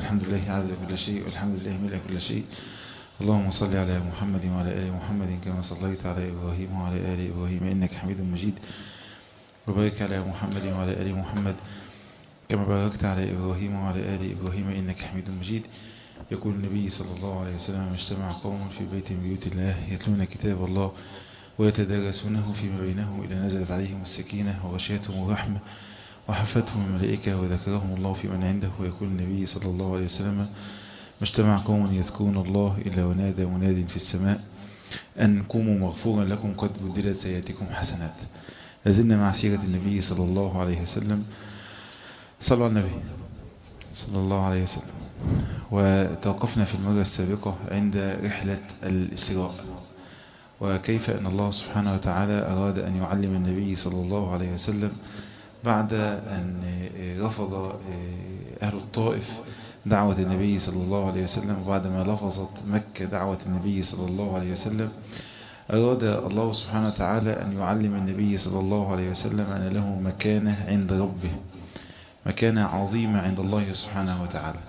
والحمد لله عدد كل شيء والحمد لله ملء كل شيء اللهم صل على محمد وعلى آل محمد كما صليت على إبراهيم وعلى آل إبراهيم إنك حميد مجيد وبارك على محمد وعلى آل محمد كما باركت على إبراهيم وعلى آل إبراهيم إنك حميد مجيد يقول النبي صلى الله عليه وسلم اجتمع قوم في بيت من بيوت الله يتلون كتاب الله ويتدارسونه فيما بينهم إلى نزلت عليهم السكينة وغشيتهم الرحمة وحفتهم الملائكة وذكرهم الله في من عنده ويقول النبي صلى الله عليه وسلم ما اجتمع قوم يذكرون الله إلا ونادى مناد في السماء أن قوموا مغفورا لكم قد بدلت سيئاتكم حسنات لازلنا مع سيرة النبي صلى الله عليه وسلم صلى على النبي صلى الله عليه وسلم وتوقفنا في المرة السابقة عند رحلة الإسراء وكيف أن الله سبحانه وتعالى أراد أن يعلم النبي صلى الله عليه وسلم بعد أن رفض أهل الطائف دعوة النبي صلى الله عليه وسلم وبعدما لفظت مكة دعوة النبي صلى الله عليه وسلم أراد الله سبحانه وتعالى أن يعلم النبي صلى الله عليه وسلم أن له مكانة عند ربه مكانة عظيمة عند الله سبحانه وتعالى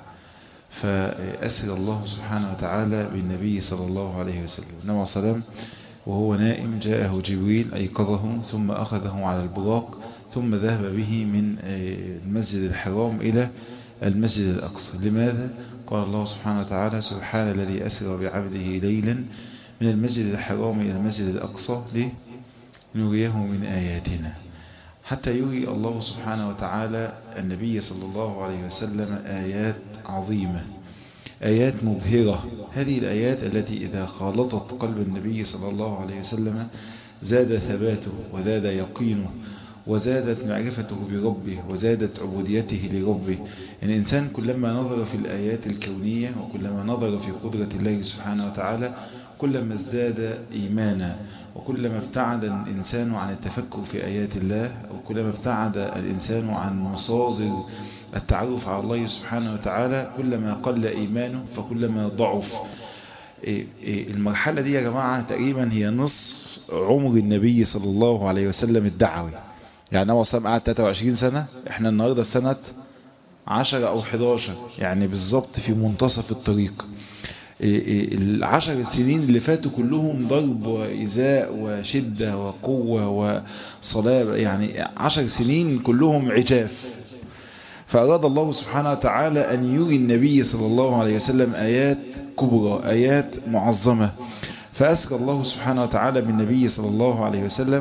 فأسر الله سبحانه وتعالى بالنبي صلى الله عليه وسلم النبي صلى الله عليه وسلم وهو نائم جاءه جبريل أيقظه ثم أخذه على البراق ثم ذهب به من المسجد الحرام إلى المسجد الأقصى لماذا؟ قال الله سبحانه وتعالى سبحان الذي أسر بعبده ليلا من المسجد الحرام إلى المسجد الأقصى لنريه من آياتنا حتى يري الله سبحانه وتعالى النبي صلى الله عليه وسلم آيات عظيمة آيات مبهرة هذه الآيات التي إذا خالطت قلب النبي صلى الله عليه وسلم زاد ثباته وزاد يقينه وزادت معرفته بربه وزادت عبوديته لربه يعني الإنسان كلما نظر في الآيات الكونية وكلما نظر في قدرة الله سبحانه وتعالى كلما ازداد إيمانا وكلما ابتعد الإنسان عن التفكر في آيات الله وكلما ابتعد الإنسان عن مصادر التعرف على الله سبحانه وتعالى كلما قل إيمانه فكلما ضعف المرحلة دي يا جماعة تقريبا هي نصف عمر النبي صلى الله عليه وسلم الدعوي يعني هو صلى قعد 23 سنة احنا النهاردة سنة 10 او 11 يعني بالظبط في منتصف الطريق العشر سنين اللي فاتوا كلهم ضرب وإزاء وشدة وقوة وصلابة يعني عشر سنين كلهم عجاف فأراد الله سبحانه وتعالى أن يري النبي صلى الله عليه وسلم آيات كبرى آيات معظمة فأسر الله سبحانه وتعالى بالنبي صلى الله عليه وسلم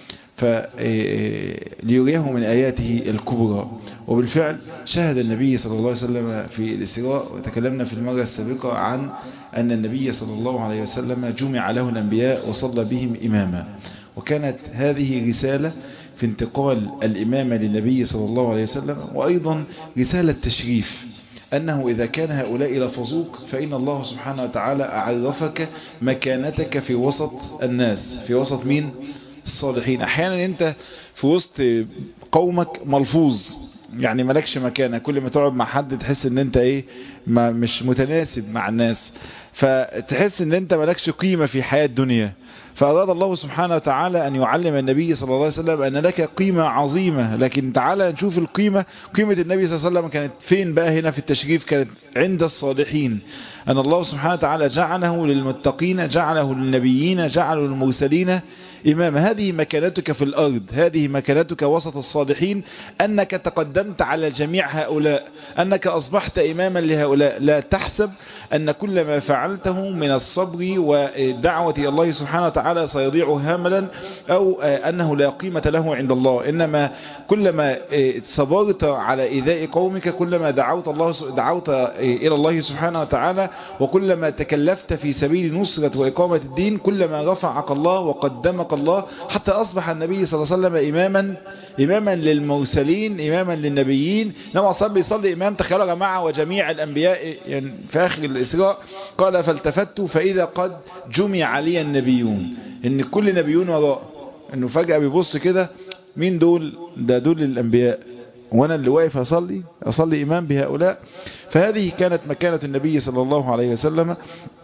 ليريه من آياته الكبرى وبالفعل شهد النبي صلى الله عليه وسلم في الإسراء وتكلمنا في المرة السابقة عن أن النبي صلى الله عليه وسلم جمع له الأنبياء وصلى بهم إماما وكانت هذه رسالة في انتقال الإمامة للنبي صلى الله عليه وسلم وأيضا رسالة تشريف أنه إذا كان هؤلاء لفظوك فإن الله سبحانه وتعالى أعرفك مكانتك في وسط الناس في وسط مين؟ الصالحين احيانا انت في وسط قومك ملفوظ يعني مالكش مكانة كل ما تقعد مع حد تحس ان انت ايه ما مش متناسب مع الناس فتحس ان انت مالكش قيمة في حياة الدنيا فأراد الله سبحانه وتعالى أن يعلم النبي صلى الله عليه وسلم أن لك قيمة عظيمة لكن تعالى نشوف القيمة قيمة النبي صلى الله عليه وسلم كانت فين بقى هنا في التشريف كانت عند الصالحين أن الله سبحانه وتعالى جعله للمتقين جعله للنبيين جعله للمرسلين إمام هذه مكانتك في الأرض هذه مكانتك وسط الصالحين أنك تقدمت على جميع هؤلاء أنك أصبحت إماما لهؤلاء لا تحسب أن كل ما فعلته من الصبر ودعوة الله سبحانه وتعالى سيضيع هاملا أو أنه لا قيمة له عند الله إنما كلما صبرت على إيذاء قومك كلما دعوت الله دعوت إلى الله سبحانه وتعالى وكلما تكلفت في سبيل نصرة وإقامة الدين كلما رفعك الله وقدمك الله حتى أصبح النبي صلى الله عليه وسلم إماما إماما للمرسلين إماما للنبيين نوع صلى بيصلي إمام تخيلوا يا جماعة وجميع الأنبياء يعني في آخر الإسراء قال فالتفت فإذا قد جمع لي النبيون إن كل نبيون وراء إنه فجأة بيبص كده مين دول ده دول الأنبياء وانا اللي واقف اصلي اصلي امام بهؤلاء فهذه كانت مكانة النبي صلى الله عليه وسلم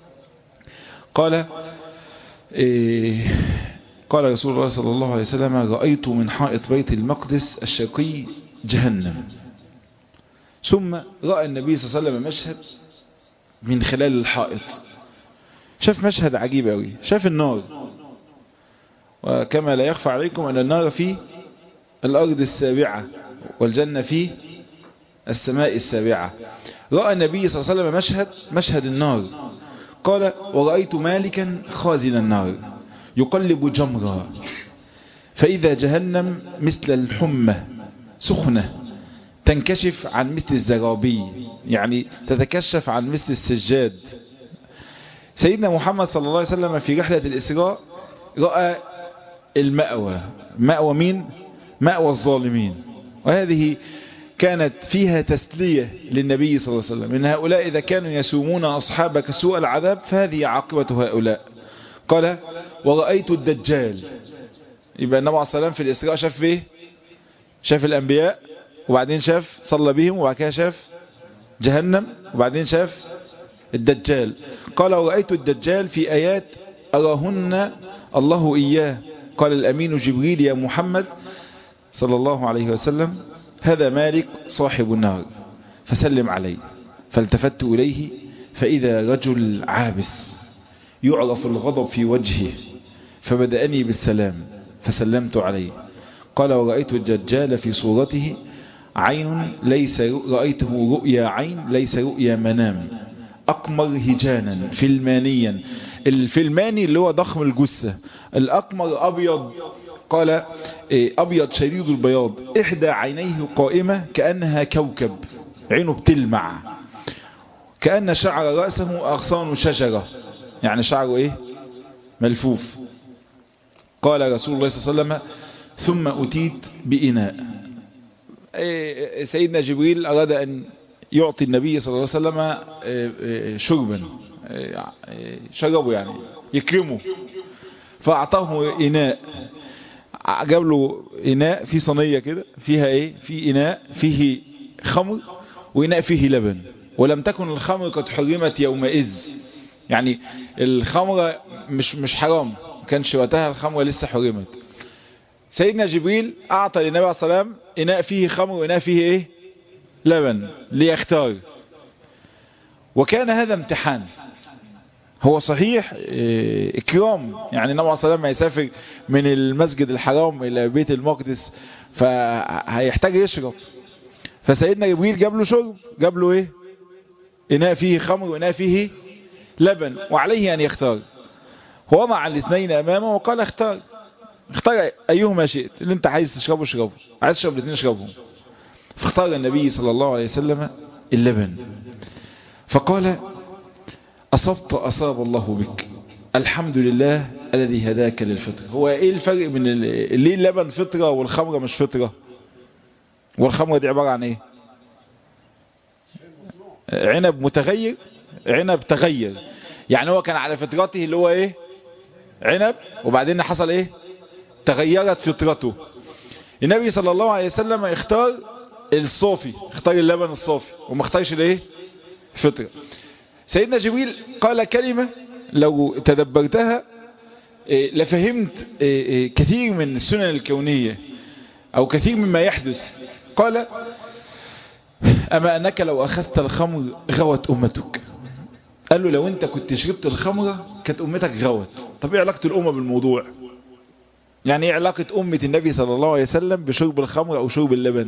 قال إيه قال رسول الله صلى الله عليه وسلم رأيت من حائط بيت المقدس الشرقي جهنم ثم رأى النبي صلى الله عليه وسلم مشهد من خلال الحائط شاف مشهد عجيب أوي شاف النار وكما لا يخفى عليكم أن النار في الأرض السابعة والجنة في السماء السابعة رأى النبي صلى الله عليه وسلم مشهد مشهد النار قال ورأيت مالكا خازن النار يقلب جمرا فإذا جهنم مثل الحمة سخنة تنكشف عن مثل الزرابي يعني تتكشف عن مثل السجاد سيدنا محمد صلى الله عليه وسلم في رحلة الإسراء رأى المأوى مأوى مين؟ مأوى الظالمين وهذه كانت فيها تسلية للنبي صلى الله عليه وسلم إن هؤلاء إذا كانوا يسومون أصحابك سوء العذاب فهذه عاقبة هؤلاء قال ورأيت الدجال يبقى النبي عليه الصلاة والسلام في الإسراء شاف بيه شاف الأنبياء وبعدين شاف صلى بهم وبعد كده شاف جهنم وبعدين شاف الدجال قال ورأيت الدجال في آيات أراهن الله إياه قال الأمين جبريل يا محمد صلى الله عليه وسلم هذا مالك صاحب النار فسلم عليه فالتفت إليه فإذا رجل عابس يعرف الغضب في وجهه فبدأني بالسلام فسلمت عليه قال ورأيت الدجال في صورته عين ليس رأيته رؤيا عين ليس رؤيا منام أقمر هجانا فلمانيا الفلماني اللي هو ضخم الجثة الأقمر أبيض قال أبيض شديد البياض إحدى عينيه قائمة كأنها كوكب عينه بتلمع كأن شعر رأسه أغصان شجرة يعني شعره إيه ملفوف قال رسول الله صلى الله عليه وسلم ثم أتيت بإناء سيدنا جبريل أراد أن يعطي النبي صلى الله عليه وسلم شربا شربه يعني يكرمه فأعطاه إناء جاب له إناء في صينية كده فيها إيه في إناء فيه خمر وإناء فيه لبن ولم تكن الخمر قد حرمت يومئذ يعني الخمر مش مش حرام ما كانش وقتها الخمر لسه حرمت سيدنا جبريل أعطى للنبي عليه الصلاة والسلام إناء فيه خمر وإناء فيه إيه لبن ليختار وكان هذا امتحان هو صحيح اكرام يعني النبي صلى الله عليه وسلم يسافر من المسجد الحرام الى بيت المقدس فهيحتاج يشرب فسيدنا جبريل جاب له شرب جاب له ايه اناء فيه خمر واناء فيه لبن وعليه ان يختار وضع الاثنين امامه وقال اختار اختار ايهما شئت اللي انت عايز تشربه اشربه عايز تشرب الاثنين اشربهم فاختار النبي صلى الله عليه وسلم اللبن فقال أصبت أصاب الله بك الحمد لله الذي هداك للفطرة هو ايه الفرق من ليه اللبن فطرة والخمرة مش فطرة والخمرة دي عبارة عن ايه عنب متغير عنب تغير يعني هو كان على فطرته اللي هو ايه عنب وبعدين حصل ايه تغيرت فطرته النبي صلى الله عليه وسلم اختار الصافي اختار اللبن الصافي وما اختارش الايه فطرة سيدنا جبريل قال كلمة لو تدبرتها لفهمت كثير من السنن الكونية او كثير مما يحدث قال اما انك لو اخذت الخمر غوت امتك قال له لو انت كنت شربت الخمرة كانت امتك غوت طب ايه علاقة الامة بالموضوع يعني ايه علاقة امة النبي صلى الله عليه وسلم بشرب الخمر او شرب اللبن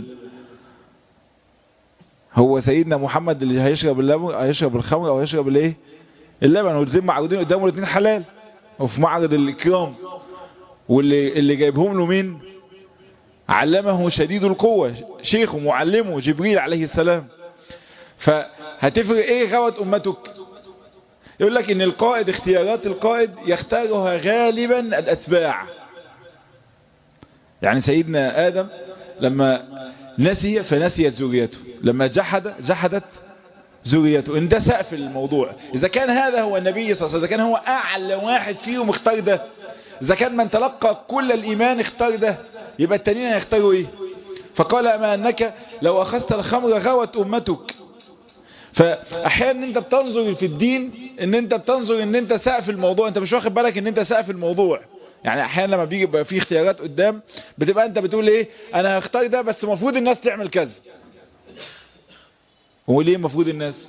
هو سيدنا محمد اللي هيشرب اللبن هيشرب الخمر او هيشرب الايه اللبن والاثنين معروضين قدامه الاثنين حلال وفي معرض الاكرام واللي اللي جايبهم له مين علمه شديد القوة شيخه معلمه جبريل عليه السلام فهتفرق ايه غوت امتك يقول لك ان القائد اختيارات القائد يختارها غالبا الاتباع يعني سيدنا ادم لما نسي فنسيت ذريته لما جحد جحدت ذريته ان ده سقف الموضوع اذا كان هذا هو النبي صلى الله عليه وسلم اذا كان هو اعلى واحد فيهم اختار ده اذا كان من تلقى كل الايمان اختار ده يبقى التانيين هيختاروا ايه فقال اما انك لو اخذت الخمر غوت امتك فاحيانا انت بتنظر في الدين ان انت بتنظر ان انت سقف الموضوع انت مش واخد بالك ان انت سقف الموضوع يعني احيانا لما بيجي يبقى في اختيارات قدام بتبقى انت بتقول ايه انا هختار ده بس المفروض الناس تعمل كذا هو ليه المفروض الناس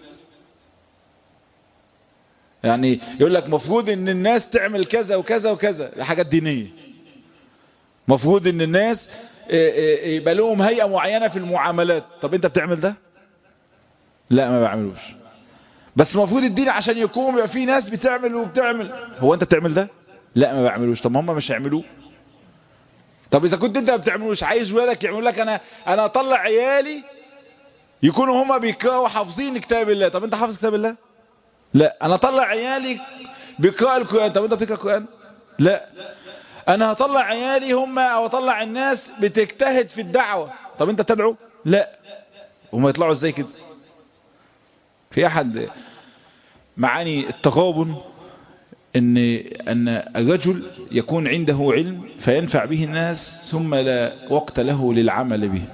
يعني يقول لك مفروض ان الناس تعمل كذا وكذا وكذا حاجات دينية مفروض ان الناس يبقى لهم هيئة معينة في المعاملات طب انت بتعمل ده لا ما بعملوش بس المفروض الدين عشان يقوم يبقى في ناس بتعمل وبتعمل هو انت بتعمل ده لا ما بعملوش طب هم مش هيعملوه طب اذا كنت انت ما بتعملوش عايز ولادك يعملوا لك انا انا اطلع عيالي يكونوا هما بيقراوا حافظين كتاب الله طب انت حافظ كتاب الله لا انا اطلع عيالي بيقراوا القران طب انت بتقرا القران لا انا هطلع عيالي هم او اطلع الناس بتجتهد في الدعوه طب انت تدعو لا هم يطلعوا ازاي كده في احد معاني التغابن ان ان الرجل يكون عنده علم فينفع به الناس ثم لا وقت له للعمل به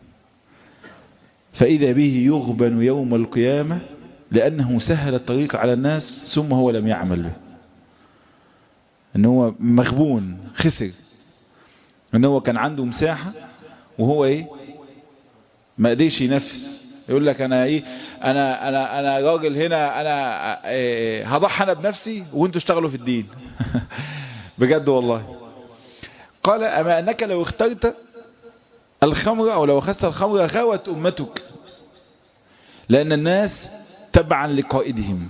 فإذا به يغبن يوم القيامة لأنه سهل الطريق على الناس ثم هو لم يعمل به ان هو مغبون خسر ان هو كان عنده مساحة وهو ايه ما قدرش ينفذ يقول لك انا ايه انا انا انا راجل هنا انا إيه هضحي انا بنفسي وانتوا اشتغلوا في الدين بجد والله قال اما انك لو اخترت الخمر او لو اخذت الخمر غاوت امتك لان الناس تبعا لقائدهم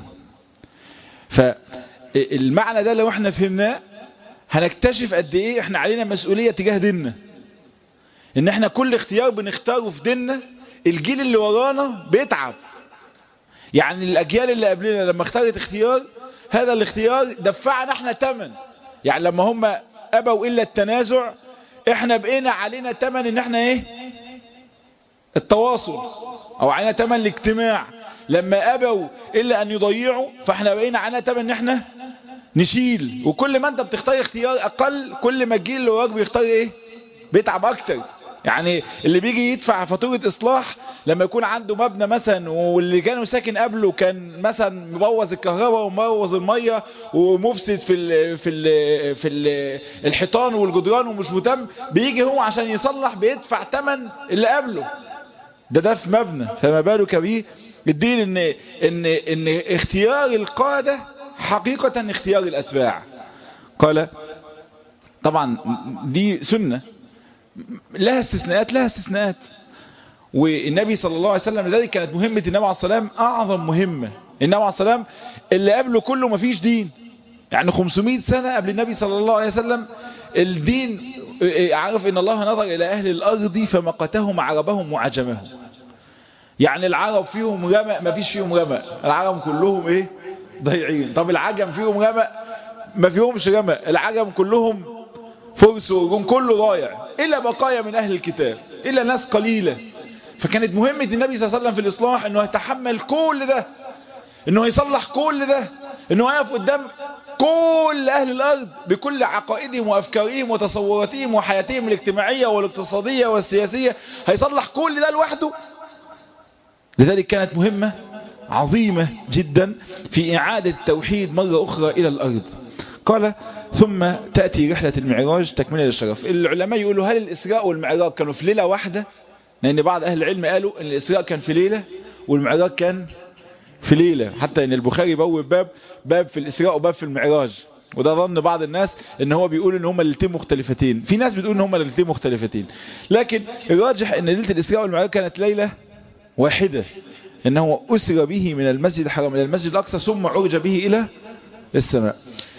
فالمعنى ده لو احنا فهمناه هنكتشف قد ايه احنا علينا مسؤولية تجاه ديننا ان احنا كل اختيار بنختاره في ديننا الجيل اللي ورانا بيتعب يعني الاجيال اللي قبلنا لما اختارت اختيار هذا الاختيار دفعنا احنا تمن يعني لما هم ابوا الا التنازع احنا بقينا علينا تمن ان احنا ايه التواصل او علينا تمن الاجتماع لما ابوا الا ان يضيعوا فاحنا بقينا علينا تمن ان احنا نشيل وكل ما انت بتختار اختيار اقل كل ما الجيل اللي وراك بيختار ايه بيتعب اكتر يعني اللي بيجي يدفع فاتورة اصلاح لما يكون عنده مبنى مثلا واللي كانوا ساكن قبله كان مثلا مبوظ الكهرباء ومبوظ المية ومفسد في ال في ال في ال الحيطان والجدران ومش مهتم بيجي هو عشان يصلح بيدفع ثمن اللي قبله ده ده في مبنى فما بالك بيه الدين ان ان ان اختيار القادة حقيقة اختيار الاتباع قال طبعا دي سنة لها استثناءات لها استثناءات والنبي صلى الله عليه وسلم لذلك كانت مهمة النبي عليه السلام أعظم مهمة النبي عليه السلام اللي قبله كله ما فيش دين يعني 500 سنة قبل النبي صلى الله عليه وسلم الدين عارف ان الله نظر الى اهل الارض فمقتهم عربهم وعجمهم يعني العرب فيهم غمق ما فيش فيهم غمق العرب كلهم ايه ضايعين طب العجم فيهم غمق ما فيهمش غمق العجم كلهم فرس وروم كله ضايع إلا بقايا من أهل الكتاب إلا ناس قليلة فكانت مهمة النبي صلى الله عليه وسلم في الإصلاح أنه يتحمل كل ده أنه يصلح كل ده أنه يقف قدام كل أهل الأرض بكل عقائدهم وأفكارهم وتصوراتهم وحياتهم الاجتماعية والاقتصادية والسياسية هيصلح كل ده لوحده لذلك كانت مهمة عظيمة جدا في إعادة التوحيد مرة أخرى إلى الأرض قال ثم تأتي رحلة المعراج تكملة للشرف العلماء يقولوا هل الإسراء والمعراج كانوا في ليلة واحدة لأن بعض أهل العلم قالوا أن الإسراء كان في ليلة والمعراج كان في ليلة حتى أن البخاري بوب باب باب في الإسراء وباب في المعراج وده ظن بعض الناس ان هو بيقول ان هما الاثنين مختلفتين في ناس بتقول ان هما الاثنين مختلفتين لكن الراجح ان ليله الاسراء والمعراج كانت ليله واحده انه اسر به من المسجد الحرام الى المسجد الاقصى ثم عرج به الى السماء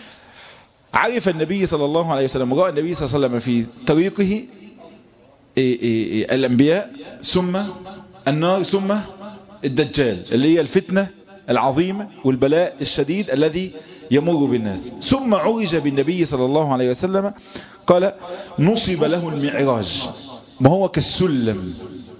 عرف النبي صلى الله عليه وسلم رأى النبي صلى الله عليه وسلم في طريقه إيه إيه الأنبياء ثم النار ثم الدجال اللي هي الفتنة العظيمة والبلاء الشديد الذي يمر بالناس ثم عرج بالنبي صلى الله عليه وسلم قال نصب له المعراج ما هو كالسلم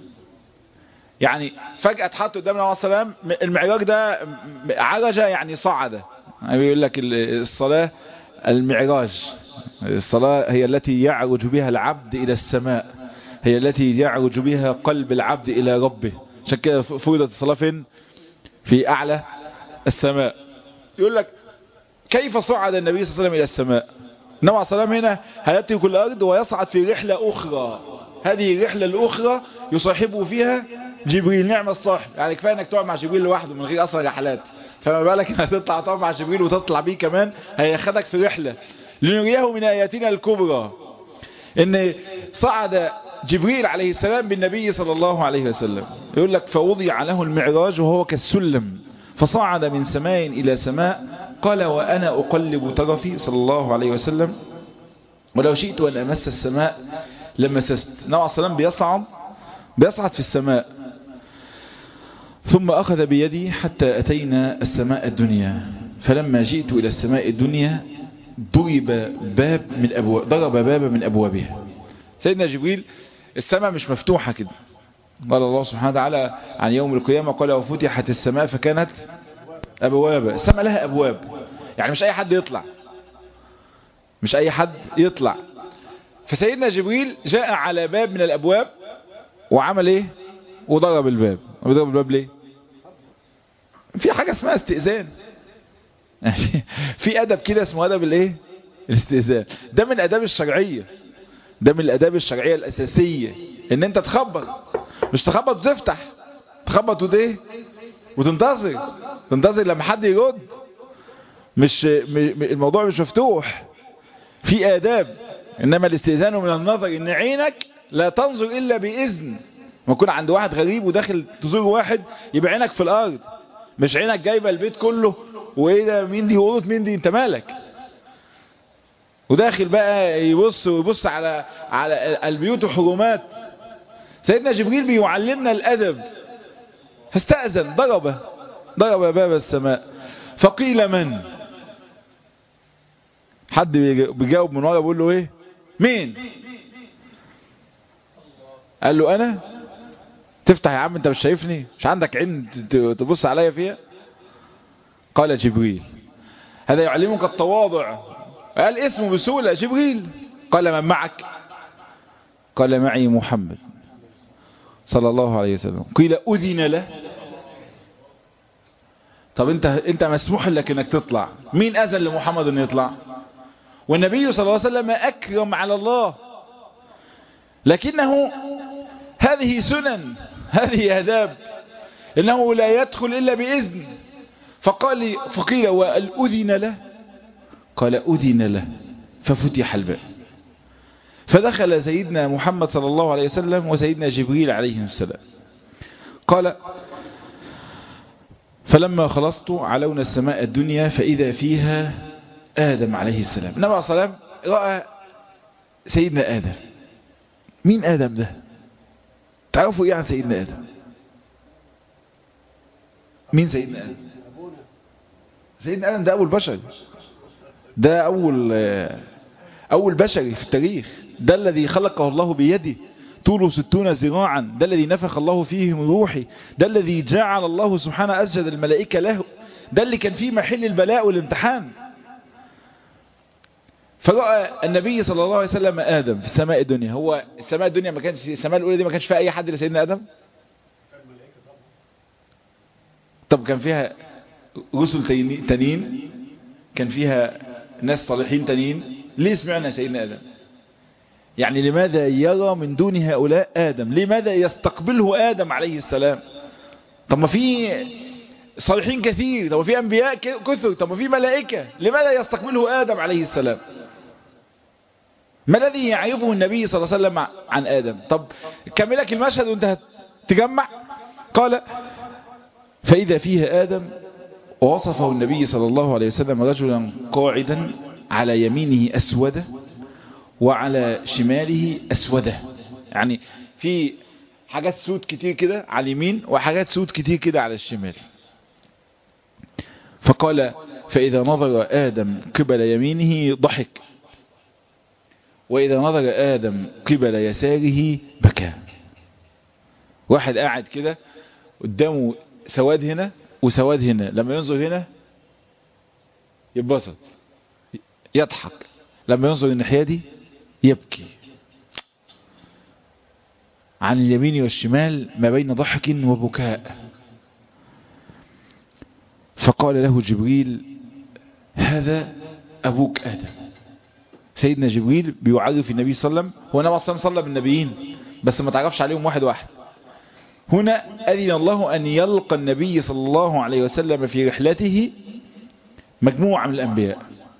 يعني فجأة اتحط قدام النبي صلى الله عليه وسلم المعراج ده عرج يعني صعد يعني بيقول لك الصلاة المعراج الصلاة هي التي يعرج بها العبد إلى السماء هي التي يعرج بها قلب العبد إلى ربه عشان كده فرضت الصلاة فين في أعلى السماء يقول لك كيف صعد النبي صلى الله عليه وسلم إلى السماء النبي عليه السلام هنا هيأتي كل أرض ويصعد في رحلة أخرى هذه الرحلة الأخرى يصاحبه فيها جبريل نعم الصاحب يعني كفايه انك تقعد مع جبريل لوحده من غير اصلا رحلات فما بالك انك تطلع تقعد مع جبريل وتطلع بيه كمان هياخدك في رحله لنريه من اياتنا الكبرى ان صعد جبريل عليه السلام بالنبي صلى الله عليه وسلم يقول لك فوضع له المعراج وهو كالسلم فصعد من سماء إلى سماء قال وأنا أقلب طرفي صلى الله عليه وسلم ولو شئت أن أمس السماء لمسست نوع السلام بيصعد بيصعد في السماء ثم أخذ بيدي حتى أتينا السماء الدنيا فلما جئت إلى السماء الدنيا ضرب باب من أبواب ضرب بابا من أبوابها سيدنا جبريل السماء مش مفتوحة كده قال الله سبحانه وتعالى عن يوم القيامة قال وفتحت السماء فكانت أبواب السماء لها أبواب يعني مش أي حد يطلع مش أي حد يطلع فسيدنا جبريل جاء على باب من الأبواب وعمل إيه وضرب الباب وضرب الباب ليه في حاجة اسمها استئذان في أدب كده اسمه أدب الإيه الاستئذان ده من الأداب الشرعية ده من الأداب الشرعية الأساسية ان انت تخبط مش تخبط وتفتح تخبط وده وتنتظر تنتظر لما حد يرد مش الموضوع مش مفتوح في آداب إنما الاستئذان من النظر إن عينك لا تنظر إلا بإذن ما يكون عند واحد غريب وداخل تزور واحد يبقى عينك في الأرض مش عينك جايبة البيت كله وإيه ده مين دي وقلت مين دي أنت مالك وداخل بقى يبص ويبص على على البيوت وحرمات سيدنا جبريل بيعلمنا الأدب فاستأذن ضرب ضرب باب السماء فقيل من حد بيجاوب من ورا بيقول له ايه مين قال له انا تفتح يا عم انت مش شايفني مش عندك عين تبص عليا فيها قال جبريل هذا يعلمك التواضع قال اسمه بسهولة جبريل قال من معك قال معي محمد صلى الله عليه وسلم قيل أذن له طب انت انت مسموح لك انك تطلع مين اذن لمحمد ان يطلع والنبي صلى الله عليه وسلم اكرم على الله لكنه هذه سنن هذه آداب انه لا يدخل الا باذن فقال فقيل والأذن له قال أذن له ففتح الباب فدخل سيدنا محمد صلى الله عليه وسلم وسيدنا جبريل عليه السلام قال فلما خلصت علونا السماء الدنيا فإذا فيها آدم عليه السلام النبي عليه السلام رأى سيدنا آدم مين آدم ده تعرفوا ايه عن سيدنا آدم مين سيدنا آدم سيدنا آدم ده أول بشر ده أول أول بشري في التاريخ ده الذي خلقه الله بيده طوله ستون ذراعا ده الذي نفخ الله فيه من روحي ده الذي جعل الله سبحانه أسجد الملائكة له ده اللي كان فيه محل البلاء والامتحان فرأى النبي صلى الله عليه وسلم آدم في السماء الدنيا هو السماء الدنيا ما كانش السماء الأولى دي ما كانش فيها أي حد لسيدنا آدم طب كان فيها رسل تانيين كان فيها ناس صالحين تانيين ليه سمعنا سيدنا آدم يعني لماذا يرى من دون هؤلاء آدم لماذا يستقبله آدم عليه السلام طب ما في صالحين كثير طب ما في أنبياء كثر طب ما في ملائكة لماذا يستقبله آدم عليه السلام ما الذي يعرفه النبي صلى الله عليه وسلم عن آدم طب كملك المشهد وانت هتجمع قال فإذا فيها آدم ووصفه النبي صلى الله عليه وسلم رجلا قاعدا على يمينه أسودة وعلى شماله أسودة يعني في حاجات سود كتير كده على اليمين وحاجات سود كتير كده على الشمال فقال فإذا نظر آدم قبل يمينه ضحك وإذا نظر آدم قبل يساره بكى واحد قاعد كده قدامه سواد هنا وسواد هنا لما ينظر هنا يتبسط يضحك لما ينظر الناحية دي يبكي عن اليمين والشمال ما بين ضحك وبكاء فقال له جبريل هذا أبوك آدم سيدنا جبريل بيعرف النبي صلى الله عليه وسلم هو النبي صلى الله عليه وسلم صلى بالنبيين بس ما تعرفش عليهم واحد واحد هنا أذن الله أن يلقى النبي صلى الله عليه وسلم في رحلته مجموعة من الأنبياء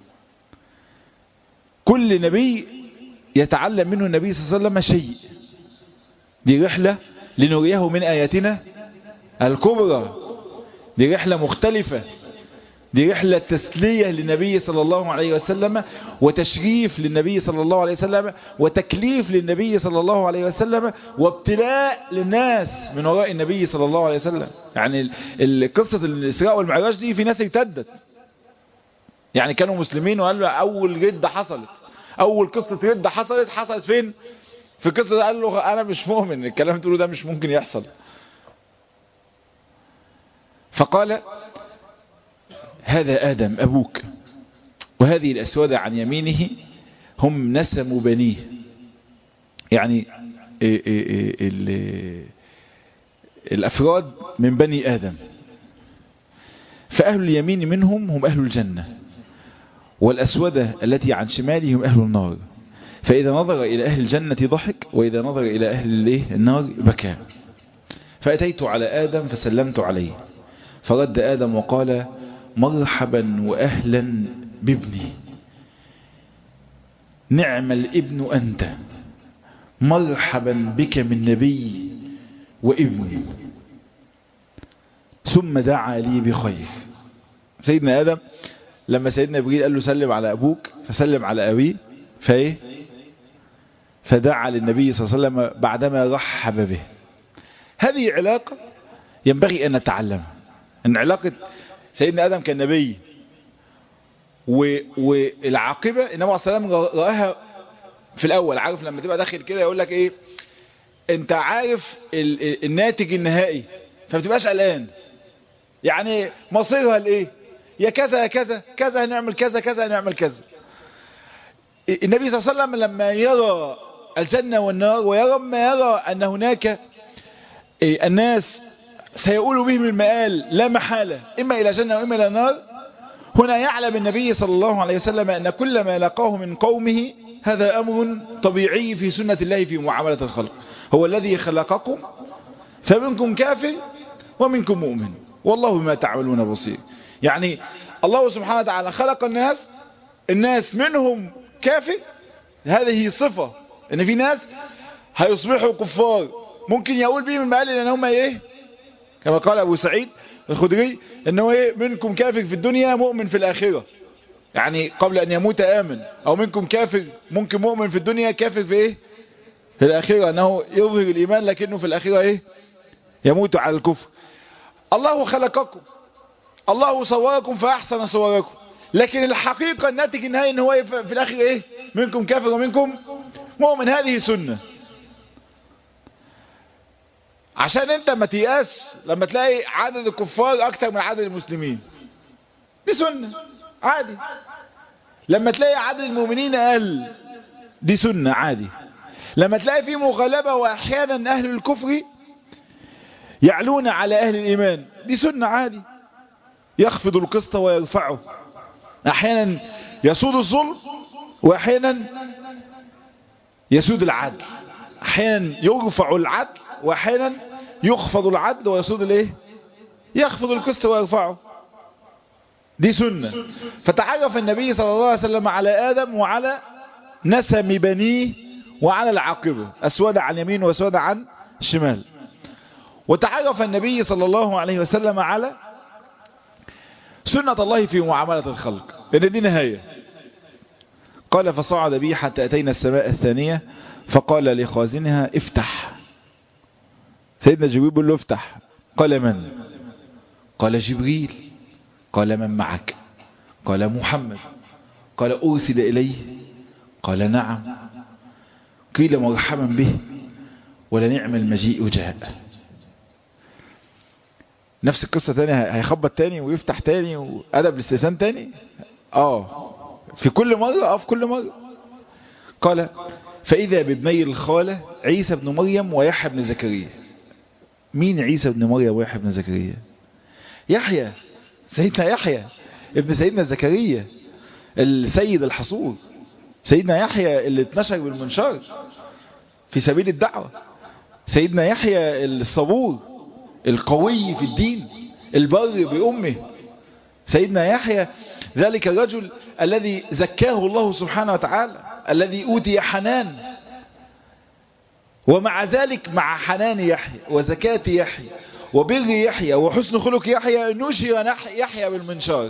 كل نبي يتعلم منه النبي صلى الله عليه وسلم شيء دي رحلة لنريه من آياتنا الكبرى دي رحلة مختلفة دي رحلة تسلية للنبي صلى الله عليه وسلم وتشريف للنبي صلى الله عليه وسلم وتكليف للنبي صلى الله عليه وسلم وابتلاء للناس من وراء النبي صلى الله عليه وسلم يعني قصة الإسراء والمعراج دي في ناس ارتدت يعني كانوا مسلمين وقالوا أول ردة حصلت أول قصة ردة حصلت حصلت فين في قصة قال له أنا مش مؤمن الكلام تقوله ده مش ممكن يحصل فقال هذا آدم أبوك وهذه الأسود عن يمينه هم نسم بنيه يعني الأفراد من بني آدم فأهل اليمين منهم هم أهل الجنة والأسودة التي عن شماله هم أهل النار فإذا نظر إلى أهل الجنة ضحك وإذا نظر إلى أهل النار بكى فأتيت على آدم فسلمت عليه فرد آدم وقال مرحبا وأهلا بابني نعم الابن أنت مرحبا بك من نبي وابن ثم دعا لي بخير سيدنا آدم لما سيدنا إبراهيم قال له سلم على أبوك فسلم على أبيه فإيه فدعا للنبي صلى الله عليه وسلم بعدما رحب به هذه علاقة ينبغي أن نتعلمها أن علاقة سيدنا آدم كان نبي والعاقبة النبي عليه السلام رآها في الأول عارف لما تبقى داخل كده يقول لك إيه أنت عارف الناتج النهائي فبتبقاش قلقان يعني مصيرها لإيه يا كذا يا كذا كذا هنعمل كذا كذا هنعمل كذا النبي صلى الله عليه وسلم لما يرى الجنة والنار ويرى ما يرى أن هناك الناس سيقول بهم المآل لا محالة إما إلى جنة وإما إلى نار هنا يعلم النبي صلى الله عليه وسلم أن كل ما لقاه من قومه هذا أمر طبيعي في سنة الله في معاملة الخلق هو الذي خلقكم فمنكم كافر ومنكم مؤمن والله بما تعملون بصير يعني الله سبحانه وتعالى خلق الناس الناس منهم كافر هذه صفة ان في ناس هيصبحوا كفار ممكن يقول بهم المآل لان هم ايه كما قال ابو سعيد الخدري انه ايه منكم كافر في الدنيا مؤمن في الاخرة يعني قبل ان يموت امن او منكم كافر ممكن مؤمن في الدنيا كافر في ايه في الاخرة انه يظهر الايمان لكنه في الاخرة ايه يموت على الكفر الله خلقكم الله صوركم فاحسن صوركم لكن الحقيقة الناتج النهائي ان هو في الاخر ايه منكم كافر ومنكم مؤمن هذه سنة عشان انت ما تيأس لما تلاقي عدد الكفار اكتر من عدد المسلمين دي سنة عادي لما تلاقي عدد المؤمنين اقل دي سنة عادي لما تلاقي في مغالبة واحيانا اهل الكفر يعلون على اهل الايمان دي سنة عادي يخفض القسط ويرفعه احيانا يسود الظلم واحيانا يسود العدل احيانا يرفع العدل واحيانا يخفض العدل ويسود الايه يخفض القسط ويرفعه دي سنة فتعرف النبي صلى الله عليه وسلم على آدم وعلى نسم بنيه وعلى العاقبة أسود عن يمين وأسود عن شمال وتعرف النبي صلى الله عليه وسلم على سنة الله في معاملة الخلق لأن دي نهاية قال فصعد بي حتى أتينا السماء الثانية فقال لخازنها افتح سيدنا جبريل بيقول له افتح قال من قال جبريل قال من معك قال محمد قال أرسل إليه قال نعم قيل مرحبا به ولنعم المجيء جاء نفس القصة تاني هيخبط تاني ويفتح تاني وأدب الاستئذان تاني اه في كل مرة اه في كل مرة قال فإذا بابني الخالة عيسى بن مريم ويحيى بن زكريا مين عيسى بن مريم ويحيى بن زكريا يحيى سيدنا يحيى ابن سيدنا زكريا السيد الحصور سيدنا يحيى اللي اتنشر بالمنشار في سبيل الدعوة سيدنا يحيى الصبور القوي في الدين البر بأمه سيدنا يحيى ذلك الرجل الذي زكاه الله سبحانه وتعالى الذي أوتي حنان ومع ذلك مع حنان يحيى وزكاة يحيى وبر يحيى وحسن خلق يحيى نشر يحيى بالمنشار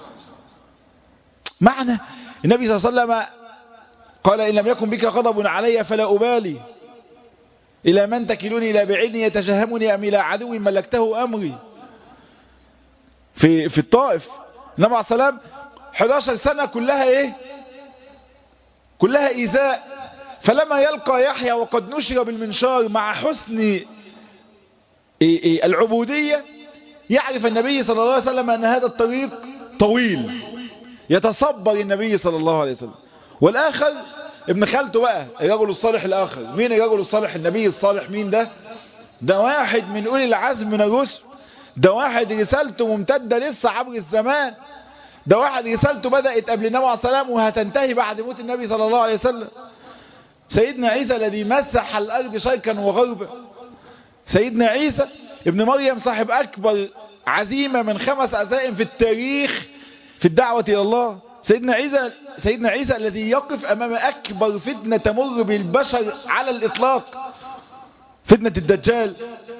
معنى النبي صلى الله عليه وسلم قال إن لم يكن بك غضب علي فلا أبالي إلى من تكلني إلى بعيد يتجهمني أم إلى عدو ملكته أمري في في الطائف النبي عليه السلام 11 سنة كلها إيه كلها إيذاء فلما يلقى يحيى وقد نشر بالمنشار مع حسن إيه إيه العبودية يعرف النبي صلى الله عليه وسلم أن هذا الطريق طويل يتصبر النبي صلى الله عليه وسلم والآخر ابن خالته بقى الرجل الصالح الآخر مين الرجل الصالح النبي الصالح مين ده ده واحد من أولي العزم من الرسل ده واحد رسالته ممتدة لسه عبر الزمان ده واحد رسالته بدأت قبل النبي عليه السلام وهتنتهي بعد موت النبي صلى الله عليه وسلم سيدنا عيسى الذي مسح الأرض شرقا وغربا سيدنا عيسى ابن مريم صاحب أكبر عزيمة من خمس عزائم في التاريخ في الدعوة إلى الله سيدنا عيسى سيدنا عيسى الذي يقف أمام أكبر فتنة تمر بالبشر على الإطلاق فتنة الدجال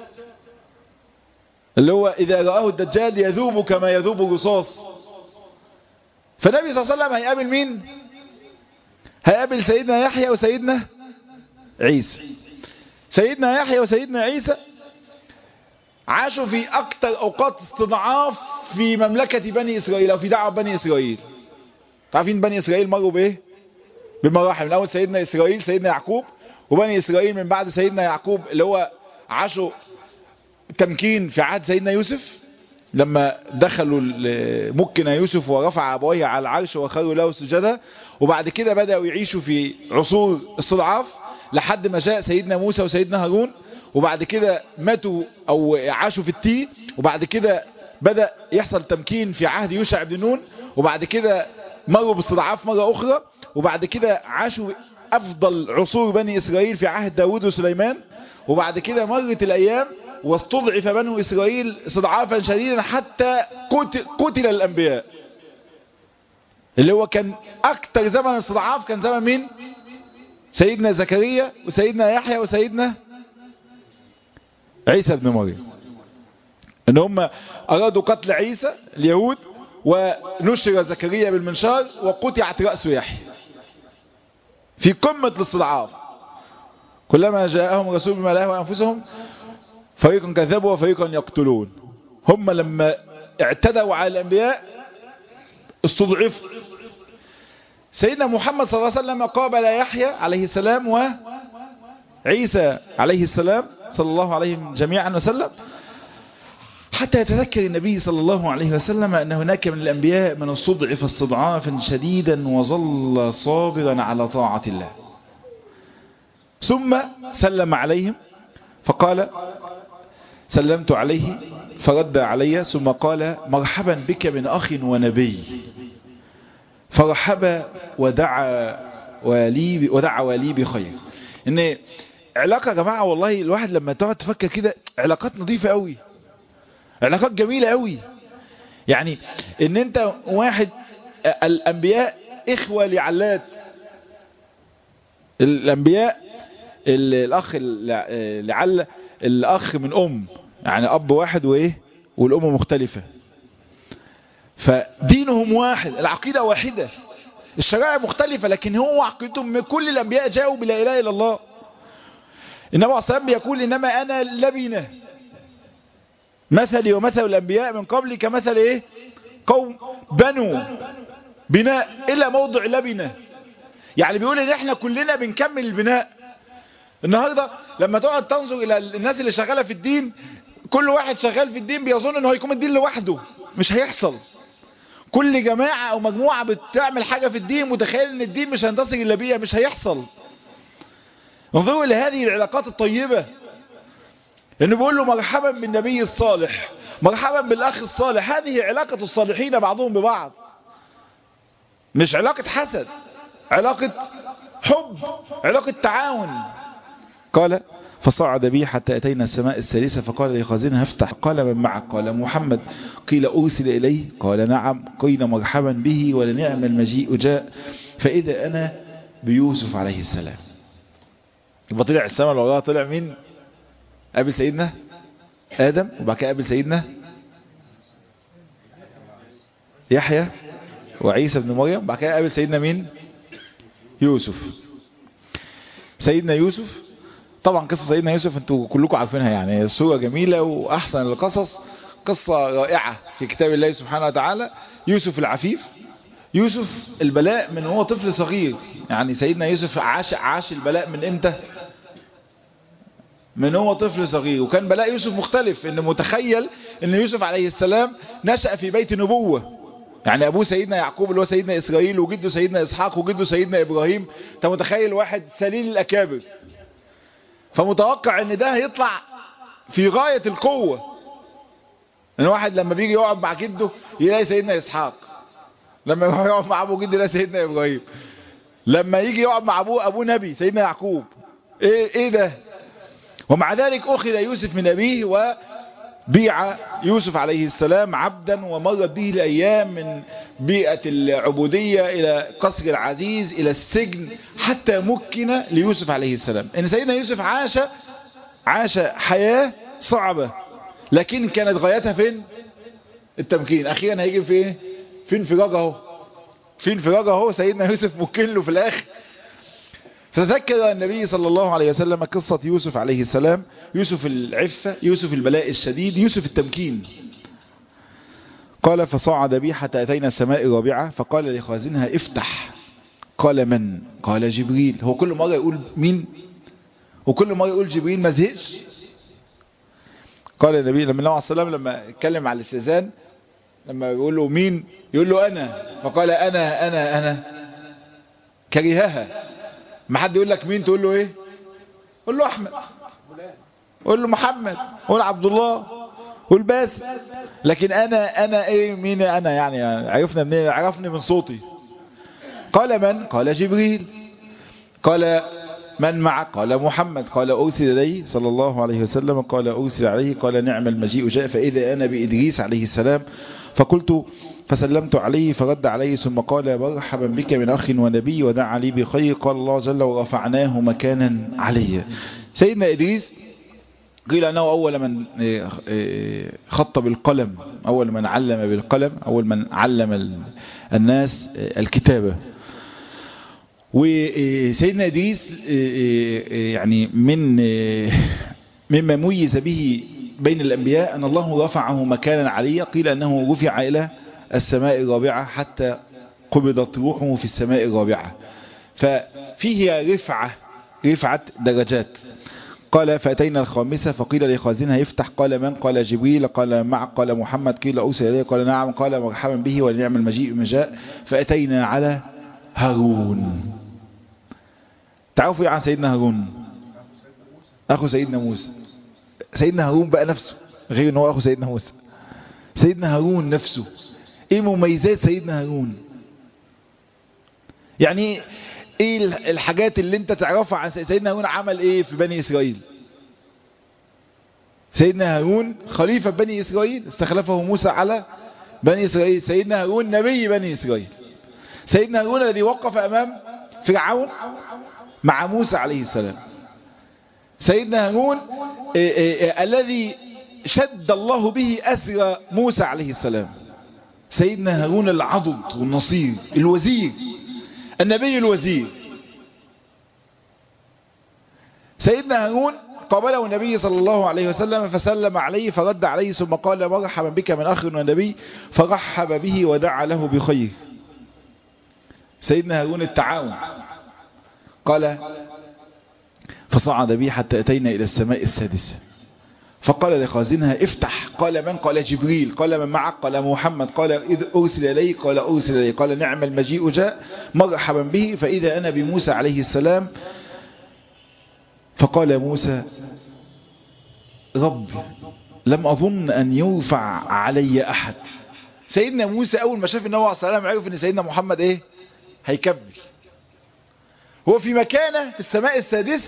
اللي هو إذا رآه الدجال يذوب كما يذوب الرصاص فالنبي صلى الله عليه وسلم هيقابل مين هيقابل سيدنا يحيى وسيدنا عيسى سيدنا يحيى وسيدنا عيسى عاشوا في أكثر أوقات استضعاف في مملكة بني إسرائيل أو في دعوة بني إسرائيل عارفين بني إسرائيل مروا بإيه بمراحل من أول سيدنا إسرائيل سيدنا يعقوب وبني إسرائيل من بعد سيدنا يعقوب اللي هو عاشوا تمكين في عهد سيدنا يوسف لما دخلوا مكن يوسف ورفع أبويه على العرش وخروا له سجدا وبعد كده بدأوا يعيشوا في عصور استضعاف لحد ما جاء سيدنا موسى وسيدنا هارون وبعد كده ماتوا أو عاشوا في التيه وبعد كده بدأ يحصل تمكين في عهد يوشع بن نون وبعد كده مروا باستضعاف مرة أخرى وبعد كده عاشوا أفضل عصور بني إسرائيل في عهد داود وسليمان وبعد كده مرت الأيام واستضعف بنو إسرائيل استضعافا شديدا حتى قتل الأنبياء اللي هو كان أكتر زمن استضعاف كان زمن مين سيدنا زكريا وسيدنا يحيى وسيدنا عيسى بن مريم ان هم ارادوا قتل عيسى اليهود ونشر زكريا بالمنشار وقطعت رأس يحيى في قمة الاستضعاف كلما جاءهم رسول بما لا يهوى انفسهم فريقا كذبوا وفريقا يقتلون هم لما اعتدوا على الانبياء استضعفوا سيدنا محمد صلى الله عليه وسلم قابل يحيى عليه السلام وعيسى عليه السلام صلى الله عليهم جميعا وسلم حتى يتذكر النبي صلى الله عليه وسلم أن هناك من الأنبياء من استضعف استضعافا شديدا وظل صابرا على طاعة الله ثم سلم عليهم فقال سلمت عليه فرد علي ثم قال مرحبا بك من أخ ونبي فرحب ودعا ولي ودعا ولي بخير ان علاقة يا جماعة والله الواحد لما تقعد تفكر كده علاقات نظيفة قوي علاقات جميلة قوي يعني ان انت واحد الانبياء اخوة لعلات الانبياء الاخ لعل الاخ من ام يعني اب واحد وايه والام مختلفة فدينهم واحد العقيدة واحدة الشرائع مختلفة لكن هو عقيدتهم كل الانبياء جاءوا بلا اله الا الله النبي عليه الصلاة يقول إنما أنا لبنة مثلي ومثل الأنبياء من قبل كمثل إيه قوم بنوا بناء إلى موضع لبنة يعني بيقول إن إحنا كلنا بنكمل البناء النهاردة لما تقعد تنظر إلى الناس اللي شغالة في الدين كل واحد شغال في الدين بيظن إنه هيكون الدين لوحده مش هيحصل كل جماعة أو مجموعة بتعمل حاجة في الدين متخيل إن الدين مش هينتصر إلا بيها مش هيحصل انظروا إلى هذه العلاقات الطيبة انه بيقول له مرحبا بالنبي الصالح مرحبا بالأخ الصالح هذه علاقة الصالحين بعضهم ببعض مش علاقة حسد علاقة حب علاقة تعاون قال فصعد بي حتى أتينا السماء الثالثة فقال لخازنها افتح قال من معك قال محمد قيل أرسل إليه قال نعم قيل مرحبا به ولنعم المجيء جاء فإذا أنا بيوسف عليه السلام يبقى طلع السماء اللي وراها طلع مين قابل سيدنا آدم وبعد كده قابل سيدنا يحيى وعيسى بن مريم بعد كده قابل سيدنا مين يوسف سيدنا يوسف طبعا قصة سيدنا يوسف انتوا كلكم عارفينها يعني صورة جميلة واحسن القصص قصة رائعة في كتاب الله سبحانه وتعالى يوسف العفيف يوسف البلاء من هو طفل صغير يعني سيدنا يوسف عاش عاش البلاء من امتى من هو طفل صغير وكان بلاء يوسف مختلف ان متخيل ان يوسف عليه السلام نشأ في بيت نبوة يعني ابوه سيدنا يعقوب اللي هو سيدنا اسرائيل وجده سيدنا اسحاق وجده سيدنا ابراهيم انت متخيل واحد سليل الاكابر فمتوقع ان ده هيطلع في غاية القوة ان واحد لما بيجي يقعد مع جده يلاقي سيدنا اسحاق لما يقعد مع ابوه جده يلاقي سيدنا ابراهيم لما يجي يقعد مع ابوه ابوه نبي سيدنا يعقوب ايه ايه ده ومع ذلك اخذ يوسف من ابيه وبيع يوسف عليه السلام عبدا ومرت به الايام من بيئة العبودية الى قصر العزيز الى السجن حتى مكن ليوسف عليه السلام ان سيدنا يوسف عاش عاش حياة صعبة لكن كانت غايتها فين التمكين اخيرا هيجي في ايه في انفراج اهو في انفراج اهو سيدنا يوسف مكن له في الاخر فتذكر النبي صلى الله عليه وسلم قصة يوسف عليه السلام يوسف العفة يوسف البلاء الشديد يوسف التمكين قال فصعد بي حتى أتينا السماء الرابعة فقال لخازنها افتح قال من قال جبريل هو كل مرة يقول مين وكل مرة يقول جبريل ما زهقش قال النبي لما النبي عليه السلام لما اتكلم على الاستئذان لما يقول له مين يقول له انا فقال انا انا انا كرهها ما حد يقول لك مين تقول له ايه قول له احمد قول له محمد قول عبد الله قول باسم لكن انا انا ايه مين انا يعني عرفنا منين عرفني من صوتي قال من قال جبريل قال من معك قال محمد قال أرسل إليه صلى الله عليه وسلم قال أرسل عليه قال نعم المجيء جاء فإذا أنا بإدريس عليه السلام فقلت فسلمت عليه فرد عليه ثم قال مرحبا بك من أخ ونبي ودعا لي بخير قال الله جل ورفعناه مكانا عليا سيدنا إدريس قيل أنه أول من خط بالقلم أول من علم بالقلم أول من علم الناس الكتابة وسيدنا إدريس يعني من مما ميز به بين الأنبياء أن الله رفعه مكانا عليا قيل أنه رفع إلى السماء الرابعة حتى قبضت روحه في السماء الرابعة ففيه رفعة رفعة درجات قال فأتينا الخامسة فقيل لخازنها يفتح قال من قال جبريل قال مع قال محمد قيل أرسل إليه قال نعم قال مرحبا به ولنعم المجيء من جاء فأتينا على هارون تعرفوا عن سيدنا هارون أخو سيدنا موسى سيدنا هارون بقى نفسه غير أنه أخو سيدنا موسى سيدنا هارون نفسه ايه مميزات سيدنا هارون يعني ايه الحاجات اللي انت تعرفها عن سيدنا هارون عمل ايه في بني اسرائيل سيدنا هارون خليفة بني اسرائيل استخلفه موسى على بني اسرائيل سيدنا هارون نبي بني اسرائيل سيدنا هارون الذي وقف امام فرعون مع موسى عليه السلام سيدنا هارون الذي شد الله به أسر موسى عليه السلام سيدنا هارون العضد والنصير الوزير النبي الوزير سيدنا هارون قابله النبي صلى الله عليه وسلم فسلم عليه فرد عليه ثم قال مرحبا بك من أخ ونبي فرحب به ودعا له بخير سيدنا هارون التعاون قال فصعد بي حتى أتينا إلى السماء السادسة فقال لخازنها افتح قال من قال جبريل قال من معك قال محمد قال إذ أرسل إلي قال أرسل إلي قال نعم المجيء جاء مرحبا به فإذا أنا بموسى عليه السلام فقال موسى رب لم أظن أن يرفع علي أحد سيدنا موسى أول ما شاف النبي عليه السلام عرف أن سيدنا محمد إيه هيكمل هو في مكانه في السماء السادسة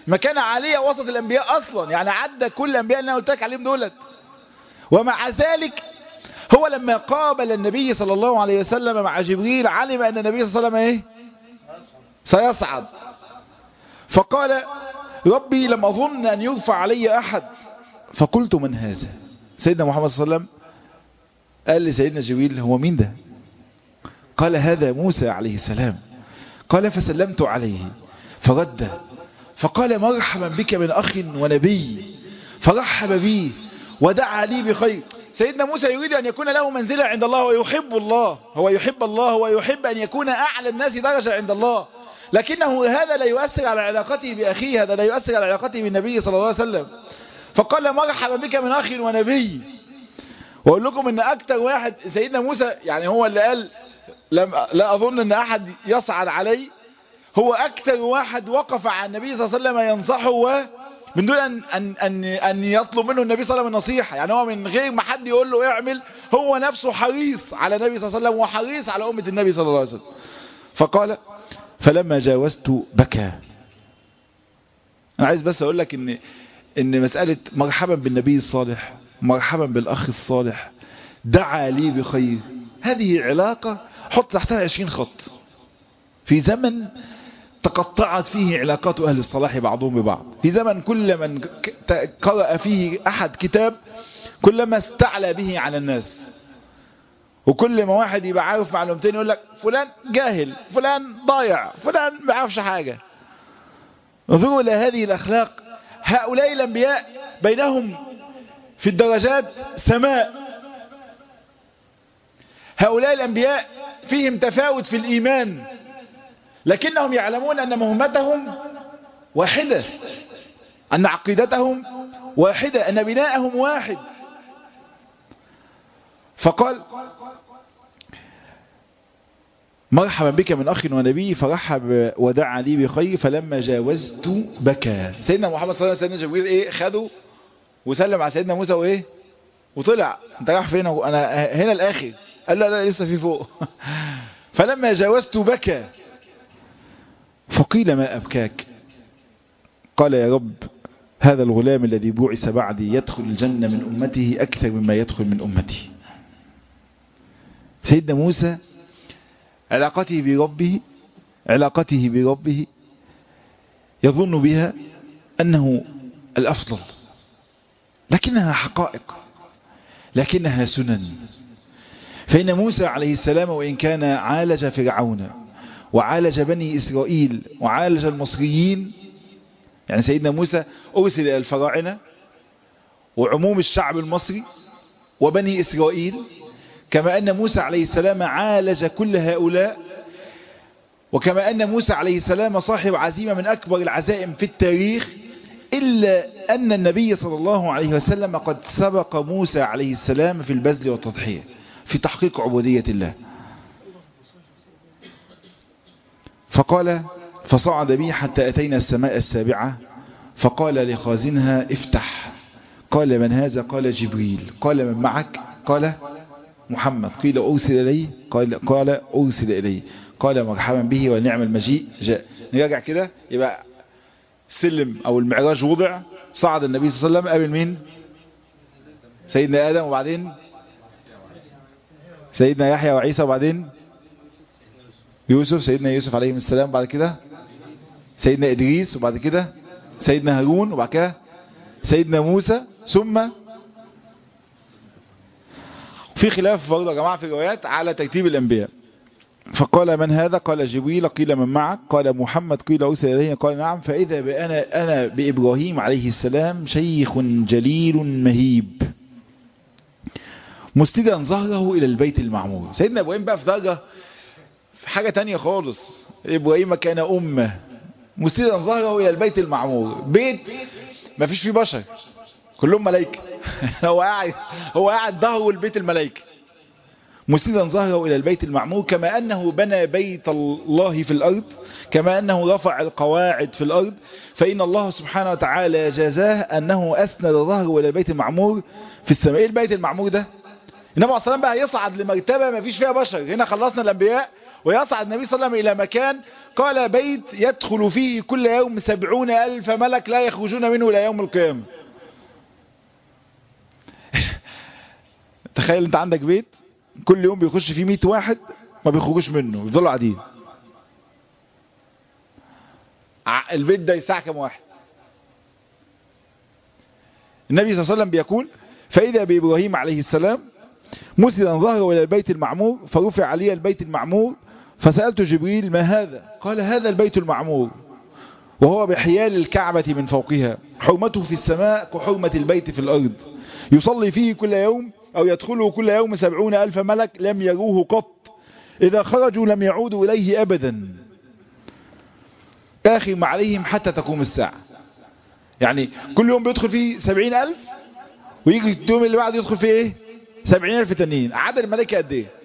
مكانة عالية وسط الأنبياء أصلا يعني عدى كل الأنبياء اللي أنا قلت لك عليهم دولت ومع ذلك هو لما قابل النبي صلى الله عليه وسلم مع جبريل علم أن النبي صلى الله عليه وسلم إيه سيصعد فقال ربي لم أظن أن يرفع علي أحد فقلت من هذا سيدنا محمد صلى الله عليه وسلم قال لسيدنا جبريل هو مين ده قال هذا موسى عليه السلام قال فسلمت عليه فرد فقال مرحبا بك من أخ ونبي فرحب بي ودعا لي بخير سيدنا موسى يريد أن يكون له منزلة عند الله ويحب الله هو يحب الله ويحب أن يكون أعلى الناس درجة عند الله لكنه هذا لا يؤثر على علاقته بأخيه هذا لا يؤثر على علاقته بالنبي صلى الله عليه وسلم فقال مرحبا بك من أخ ونبي وأقول لكم أن أكتر واحد سيدنا موسى يعني هو اللي قال لم لا أظن أن أحد يصعد علي هو أكثر واحد وقف على النبي صلى الله عليه وسلم ينصحه و من دون أن, أن, أن, أن يطلب منه النبي صلى الله عليه وسلم النصيحة يعني هو من غير ما حد يقول له اعمل هو نفسه حريص على النبي صلى الله عليه وسلم وحريص على أمة النبي صلى الله عليه وسلم فقال فلما جاوزت بكى أنا عايز بس أقول لك إن, إن مسألة مرحبا بالنبي الصالح مرحبا بالأخ الصالح دعا لي بخير هذه علاقة حط تحتها 20 خط في زمن تقطعت فيه علاقات أهل الصلاح بعضهم ببعض في زمن كل من قرأ فيه أحد كتاب كلما استعلى به على الناس وكل ما واحد يبقى عارف معلومتين يقول لك فلان جاهل فلان ضايع فلان ما يعرفش حاجة انظروا إلى هذه الأخلاق هؤلاء الأنبياء بينهم في الدرجات سماء هؤلاء الأنبياء فيهم تفاوت في الإيمان لكنهم يعلمون أن مهمتهم واحدة أن عقيدتهم واحدة أن بناءهم واحد فقال مرحبا بك من أخ ونبي فرحب ودعا لي بخير فلما جاوزت بكى سيدنا محمد صلى الله عليه وسلم سيدنا جبريل إيه خده وسلم على سيدنا موسى وإيه وطلع انت رايح فين انا هنا الاخر قال لا لا لسه في فوق فلما جاوزت بكى فقيل ما أبكاك قال يا رب هذا الغلام الذي بعث بعدي يدخل الجنة من أمته أكثر مما يدخل من أمتي سيدنا موسى علاقته بربه علاقته بربه يظن بها أنه الأفضل لكنها حقائق لكنها سنن فإن موسى عليه السلام وإن كان عالج فرعون وعالج بني إسرائيل وعالج المصريين يعني سيدنا موسى أرسل إلى الفراعنة وعموم الشعب المصري وبني إسرائيل كما أن موسى عليه السلام عالج كل هؤلاء وكما أن موسى عليه السلام صاحب عزيمة من أكبر العزائم في التاريخ إلا أن النبي صلى الله عليه وسلم قد سبق موسى عليه السلام في البذل والتضحية في تحقيق عبودية الله فقال فصعد بي حتى أتينا السماء السابعة فقال لخازنها افتح قال من هذا قال جبريل قال من معك قال محمد قيل أرسل إليه قال, قال أرسل إليه قال مرحبا به ونعم المجيء جاء نرجع كده يبقى السلم أو المعراج وضع صعد النبي صلى الله عليه وسلم قابل مين سيدنا آدم وبعدين سيدنا يحيى وعيسى وبعدين يوسف سيدنا يوسف عليه السلام بعد كده سيدنا إدريس وبعد كده سيدنا هارون وبعد كده سيدنا موسى ثم في خلاف برضه يا جماعة في الروايات على ترتيب الأنبياء فقال من هذا قال جبريل قيل من معك قال محمد قيل أرسل إليه قال نعم فإذا بأنا أنا بإبراهيم عليه السلام شيخ جليل مهيب مسندا ظهره إلى البيت المعمور سيدنا إبراهيم بقى في درجة في حاجة تانية خالص إبراهيم كان أمة مسندا ظهره إلى البيت المعمور بيت ما فيش فيه بشر كلهم ملائكة هو قاعد هو قاعد ظهره البيت الملائكة مسندا ظهره إلى البيت المعمور كما أنه بنى بيت الله في الأرض كما أنه رفع القواعد في الأرض فإن الله سبحانه وتعالى جزاه أنه أسند ظهره إلى البيت المعمور في السماء إيه البيت المعمور ده النبي عليه الصلاة بقى يصعد لمرتبة ما فيش فيها بشر هنا خلصنا الأنبياء ويصعد النبي صلى الله عليه وسلم إلى مكان قال بيت يدخل فيه كل يوم سبعون ألف ملك لا يخرجون منه إلى يوم القيامة تخيل انت عندك بيت كل يوم بيخش فيه 100 واحد ما بيخرجوش منه يفضلوا قاعدين البيت ده يساع كم واحد النبي صلى الله عليه وسلم بيقول فإذا بإبراهيم عليه السلام مسلا ظهر إلى البيت المعمور فرفع علي البيت المعمور فسألت جبريل ما هذا قال هذا البيت المعمور وهو بحيال الكعبة من فوقها حرمته في السماء كحرمة البيت في الأرض يصلي فيه كل يوم أو يدخله كل يوم سبعون ألف ملك لم يروه قط إذا خرجوا لم يعودوا إليه أبدا آخر ما عليهم حتى تقوم الساعة يعني كل يوم بيدخل فيه سبعين ألف ويجي اليوم اللي بعده يدخل فيه ايه سبعين ألف تانيين عدد الملائكة قد ايه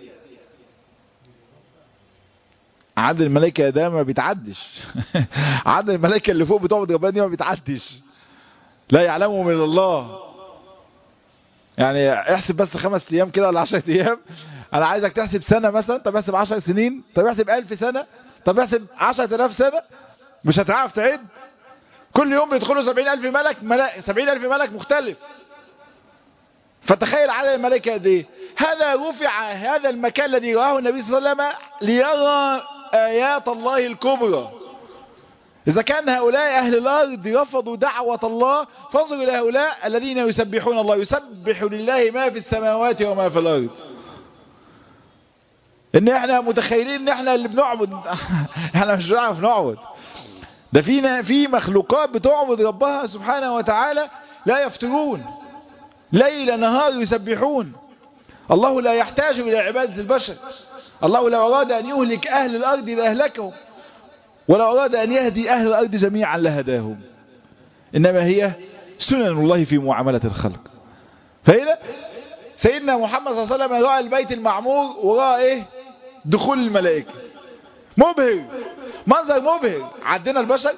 عدد الملائكة ده ما بيتعدش عدد الملائكة اللي فوق بتوع ربنا دي ما بيتعدش لا يعلمهم الا الله يعني احسب بس خمس ايام كده ولا عشرة ايام انا عايزك تحسب سنة مثلا طب احسب عشر سنين طب احسب الف سنة طب احسب عشرة الاف سنة مش هتعرف تعد كل يوم بيدخلوا سبعين الف ملك, ملك سبعين الف ملك مختلف فتخيل عدد الملائكة قد ايه هذا رفع هذا المكان الذي رآه النبي صلى الله عليه وسلم ليرى آيات الله الكبرى إذا كان هؤلاء أهل الأرض رفضوا دعوة الله فانظروا إلى هؤلاء الذين يسبحون الله يسبح لله ما في السماوات وما في الأرض إن إحنا متخيلين إن إحنا اللي بنعبد إحنا مش بنعرف نعبد ده فينا في مخلوقات بتعبد ربها سبحانه وتعالى لا يفترون ليل نهار يسبحون الله لا يحتاج إلى عبادة البشر الله لو أراد أن يهلك أهل الأرض لأهلكهم ولو أراد أن يهدي أهل الأرض جميعا لهداهم إنما هي سنن الله في معاملة الخلق فهنا سيدنا محمد صلى الله عليه وسلم رأى البيت المعمور ورأى إيه دخول الملائكة مبهر منظر مبهر عدنا البشر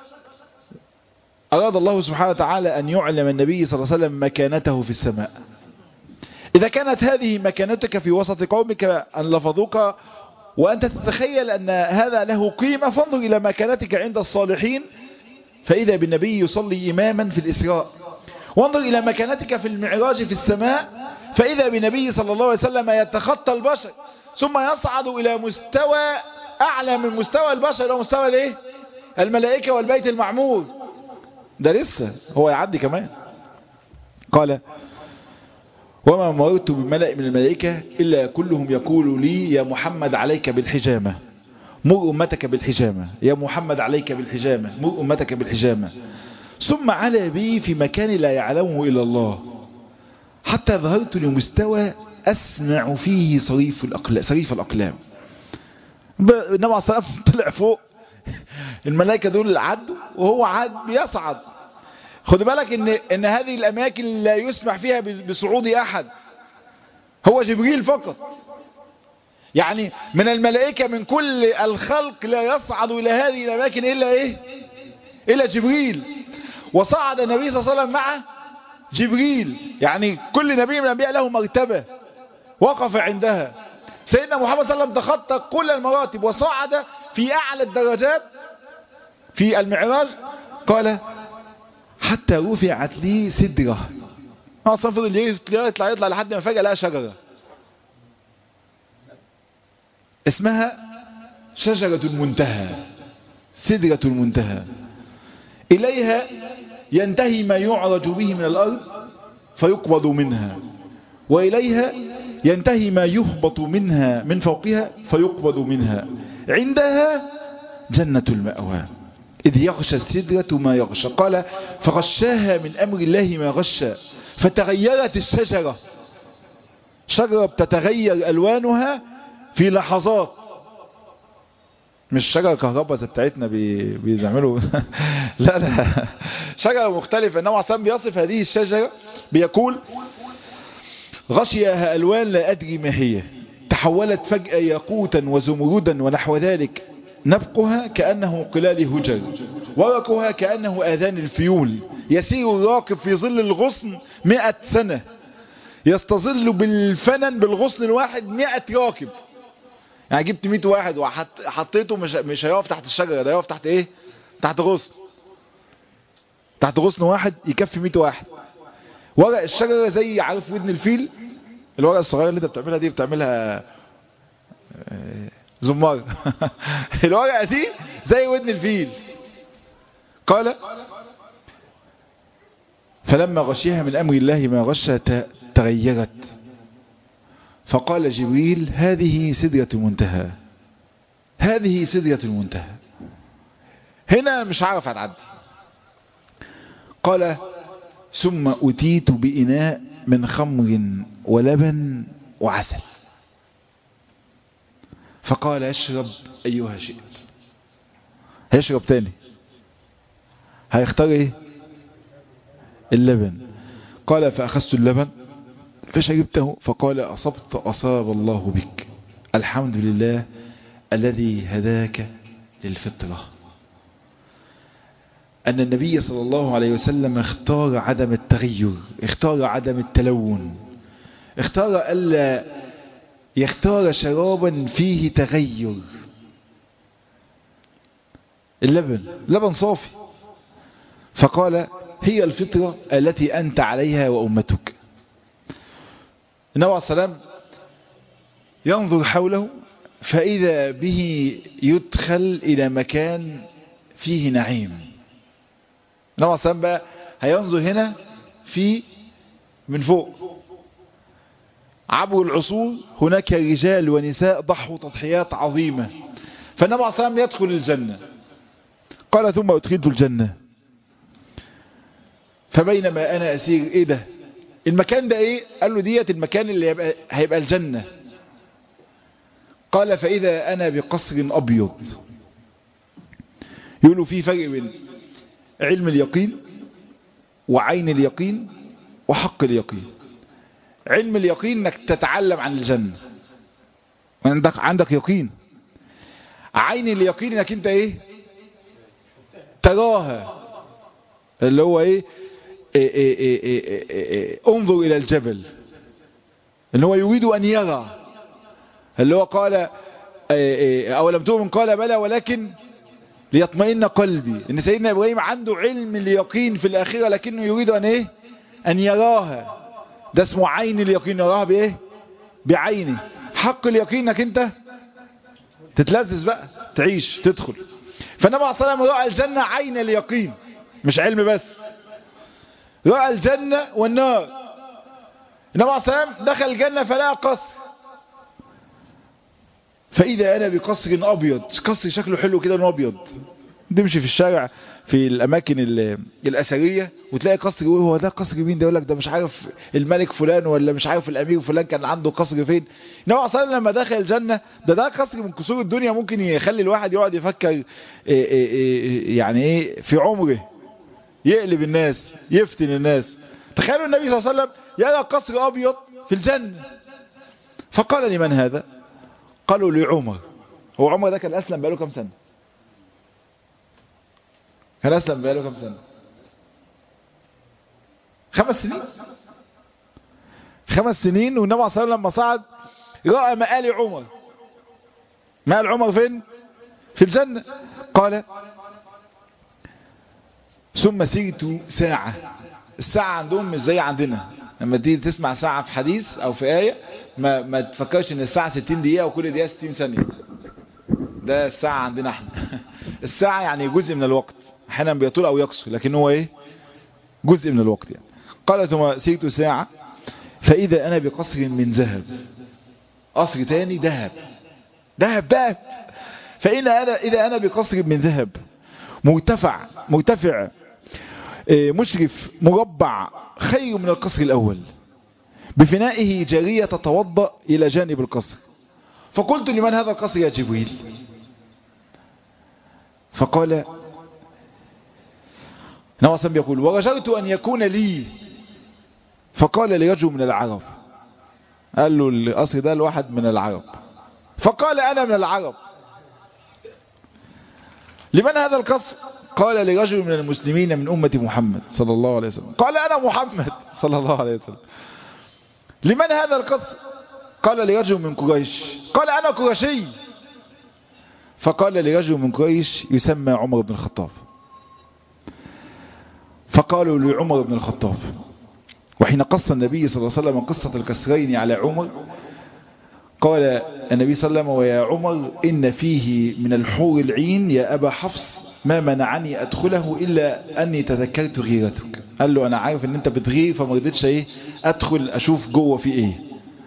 أراد الله سبحانه وتعالى أن يعلم النبي صلى الله عليه وسلم مكانته في السماء إذا كانت هذه مكانتك في وسط قومك أن لفظوك وأنت تتخيل أن هذا له قيمة فانظر إلى مكانتك عند الصالحين فإذا بالنبي يصلي إماما في الإسراء وانظر إلى مكانتك في المعراج في السماء فإذا بالنبي صلى الله عليه وسلم يتخطى البشر ثم يصعد إلى مستوى أعلى من مستوى البشر إلى مستوى الايه الملائكة والبيت المعمور ده لسه هو يعدي كمان قال وما مررت بملأ من الملائكة إلا كلهم يقول لي يا محمد عليك بالحجامة مر أمتك بالحجامة يا محمد عليك بالحجامة مر أمتك بالحجامة ثم على بي في مكان لا يعلمه إلا الله حتى ظهرت لمستوى أسمع فيه صريف الأقلام, صريف الأقلام النبي عليه الصلاة والسلام طلع فوق الملائكة دول عدوا وهو عاد بيصعد خد بالك ان, إن هذه الأماكن لا يسمح فيها بصعود أحد هو جبريل فقط يعني من الملائكة من كل الخلق لا يصعد إلى هذه الأماكن إلا إيه إلا جبريل وصعد النبي صلى الله عليه وسلم مع جبريل يعني كل نبي من الأنبياء له مرتبة وقف عندها سيدنا محمد صلى الله عليه وسلم تخطى كل المراتب وصعد في أعلى الدرجات في المعراج قال حتى رفعت لي سدرة اصلا فضل يطلع يطلع يطلع لحد ما فجأة لقى شجرة اسمها شجرة المنتهى سدرة المنتهى إليها ينتهي ما يعرج به من الأرض فيقبض منها وإليها ينتهي ما يهبط منها من فوقها فيقبض منها عندها جنة المأوى إذ يغشى السدرة ما يغشى قال فغشاها من أمر الله ما غشى فتغيرت الشجرة شجرة بتتغير ألوانها في لحظات مش شجرة كهرباء زي بتاعتنا بي... بيعملوا لا لا شجرة مختلفة النوع عصام بيصف هذه الشجرة بيقول غشيها ألوان لا أدري ما هي تحولت فجأة ياقوتا وزمردا ونحو ذلك نبقها كأنه قلال هجر ورقها كأنه آذان الفيول يسير الراكب في ظل الغصن مئة سنة يستظل بالفنن بالغصن الواحد 100 راكب يعني جبت 100 واحد وحطيته مش مش هيقف تحت الشجره ده يقف تحت ايه تحت غصن تحت غصن واحد يكفي 100 واحد ورق الشجره زي عارف ودن الفيل الورقه الصغيره اللي انت بتعملها دي بتعملها زمار الورقه دي زي ودن الفيل قال فلما غشيها من امر الله ما غش تغيرت فقال جبريل هذه سدرة المنتهى هذه سدرة المنتهى هنا مش عارف هتعدي قال ثم أتيت بإناء من خمر ولبن وعسل فقال اشرب أيها شئت هيشرب تاني هيختار ايه اللبن قال فأخذت اللبن فشربته فقال أصبت أصاب الله بك الحمد لله الذي هداك للفطرة أن النبي صلى الله عليه وسلم اختار عدم التغير اختار عدم التلون اختار ألا يختار شرابا فيه تغير اللبن لبن صافي فقال هي الفطرة التي أنت عليها وأمتك النبي عليه السلام ينظر حوله فإذا به يدخل إلى مكان فيه نعيم النبي عليه السلام بقى هينظر هنا في من فوق عبر العصور هناك رجال ونساء ضحوا تضحيات عظيمة فالنبي عليه السلام يدخل الجنة قال ثم أدخلت الجنة فبينما أنا أسير إيه ده المكان ده إيه قال له ديت المكان اللي هيبقى, هيبقى الجنة قال فإذا أنا بقصر أبيض يقولوا في فرق بين علم اليقين وعين اليقين وحق اليقين علم اليقين انك تتعلم عن الجنة عندك عندك يقين عين اليقين انك انت ايه تراها اللي هو ايه, إيه, إيه, إيه, إيه, إيه انظر الى الجبل اللي هو يريد ان يرى اللي هو قال إيه إيه اولم تؤمن قال بلى ولكن ليطمئن قلبي ان سيدنا ابراهيم عنده علم اليقين في الاخره لكنه يريد ان ايه ان يراها ده اسمه عين اليقين يراها بايه بعينه حق اليقين انك انت تتلذذ بقى تعيش تدخل فالنبي عليه الصلاه والسلام راى الجنه عين اليقين مش علم بس راى الجنه والنار النبي عليه الصلاه والسلام دخل الجنه فلقى قصر فإذا أنا بقصر أبيض قصر شكله حلو كده أبيض تمشي في الشارع في الأماكن الأثرية وتلاقي قصر هو ده قصر مين ده يقول لك ده مش عارف الملك فلان ولا مش عارف الأمير فلان كان عنده قصر فين نوع أصلا لما دخل الجنة ده ده قصر من قصور الدنيا ممكن يخلي الواحد يقعد يفكر إيه إيه إيه يعني إيه في عمره يقلب الناس يفتن الناس تخيلوا النبي صلى الله عليه وسلم يرى قصر أبيض في الجنة فقال لمن هذا قالوا لعمر هو عمر ده كان أسلم بقاله كم سنة كان أسلم بقاله كم سنة خمس سنين خمس سنين والنبي صلى الله عليه وسلم لما صعد رأى مآل عمر مآل عمر فين في الجنة قال ثم سيرت ساعة الساعة عندهم مش زي عندنا لما تيجي تسمع ساعة في حديث او في آية ما, ما تفكرش ان الساعة 60 دقيقة وكل دقيقة 60 ثانية ده الساعة عندنا احنا الساعة يعني جزء من الوقت احيانا بيطول او يقصر لكن هو ايه جزء من الوقت يعني قال ثم سيرت ساعة فاذا انا بقصر من ذهب قصر تاني ذهب ذهب ذهب فإن أنا إذا أنا بقصر من ذهب مرتفع مرتفع مشرف مربع خير من القصر الأول بفنائه جارية تتوضأ إلى جانب القصر فقلت لمن هذا القصر يا جبريل فقال نواصا يقول ورجرت أن يكون لي فقال لرجل من العرب قال له القصر ده لواحد من العرب فقال أنا من العرب لمن هذا القصر قال لرجل من المسلمين من أمة محمد صلى الله عليه وسلم قال أنا محمد صلى الله عليه وسلم لمن هذا القصر قال لرجل من قريش قال أنا قرشي فقال لرجل من قريش يسمى عمر بن الخطاب فقالوا لعمر بن الخطاب وحين قص النبي صلى الله عليه وسلم قصة الكسرين على عمر قال النبي صلى الله عليه وسلم ويا عمر إن فيه من الحور العين يا أبا حفص ما منعني أدخله إلا أني تذكرت غيرتك قال له أنا عارف أن أنت بتغير فما رضيتش إيه أدخل أشوف جوه في إيه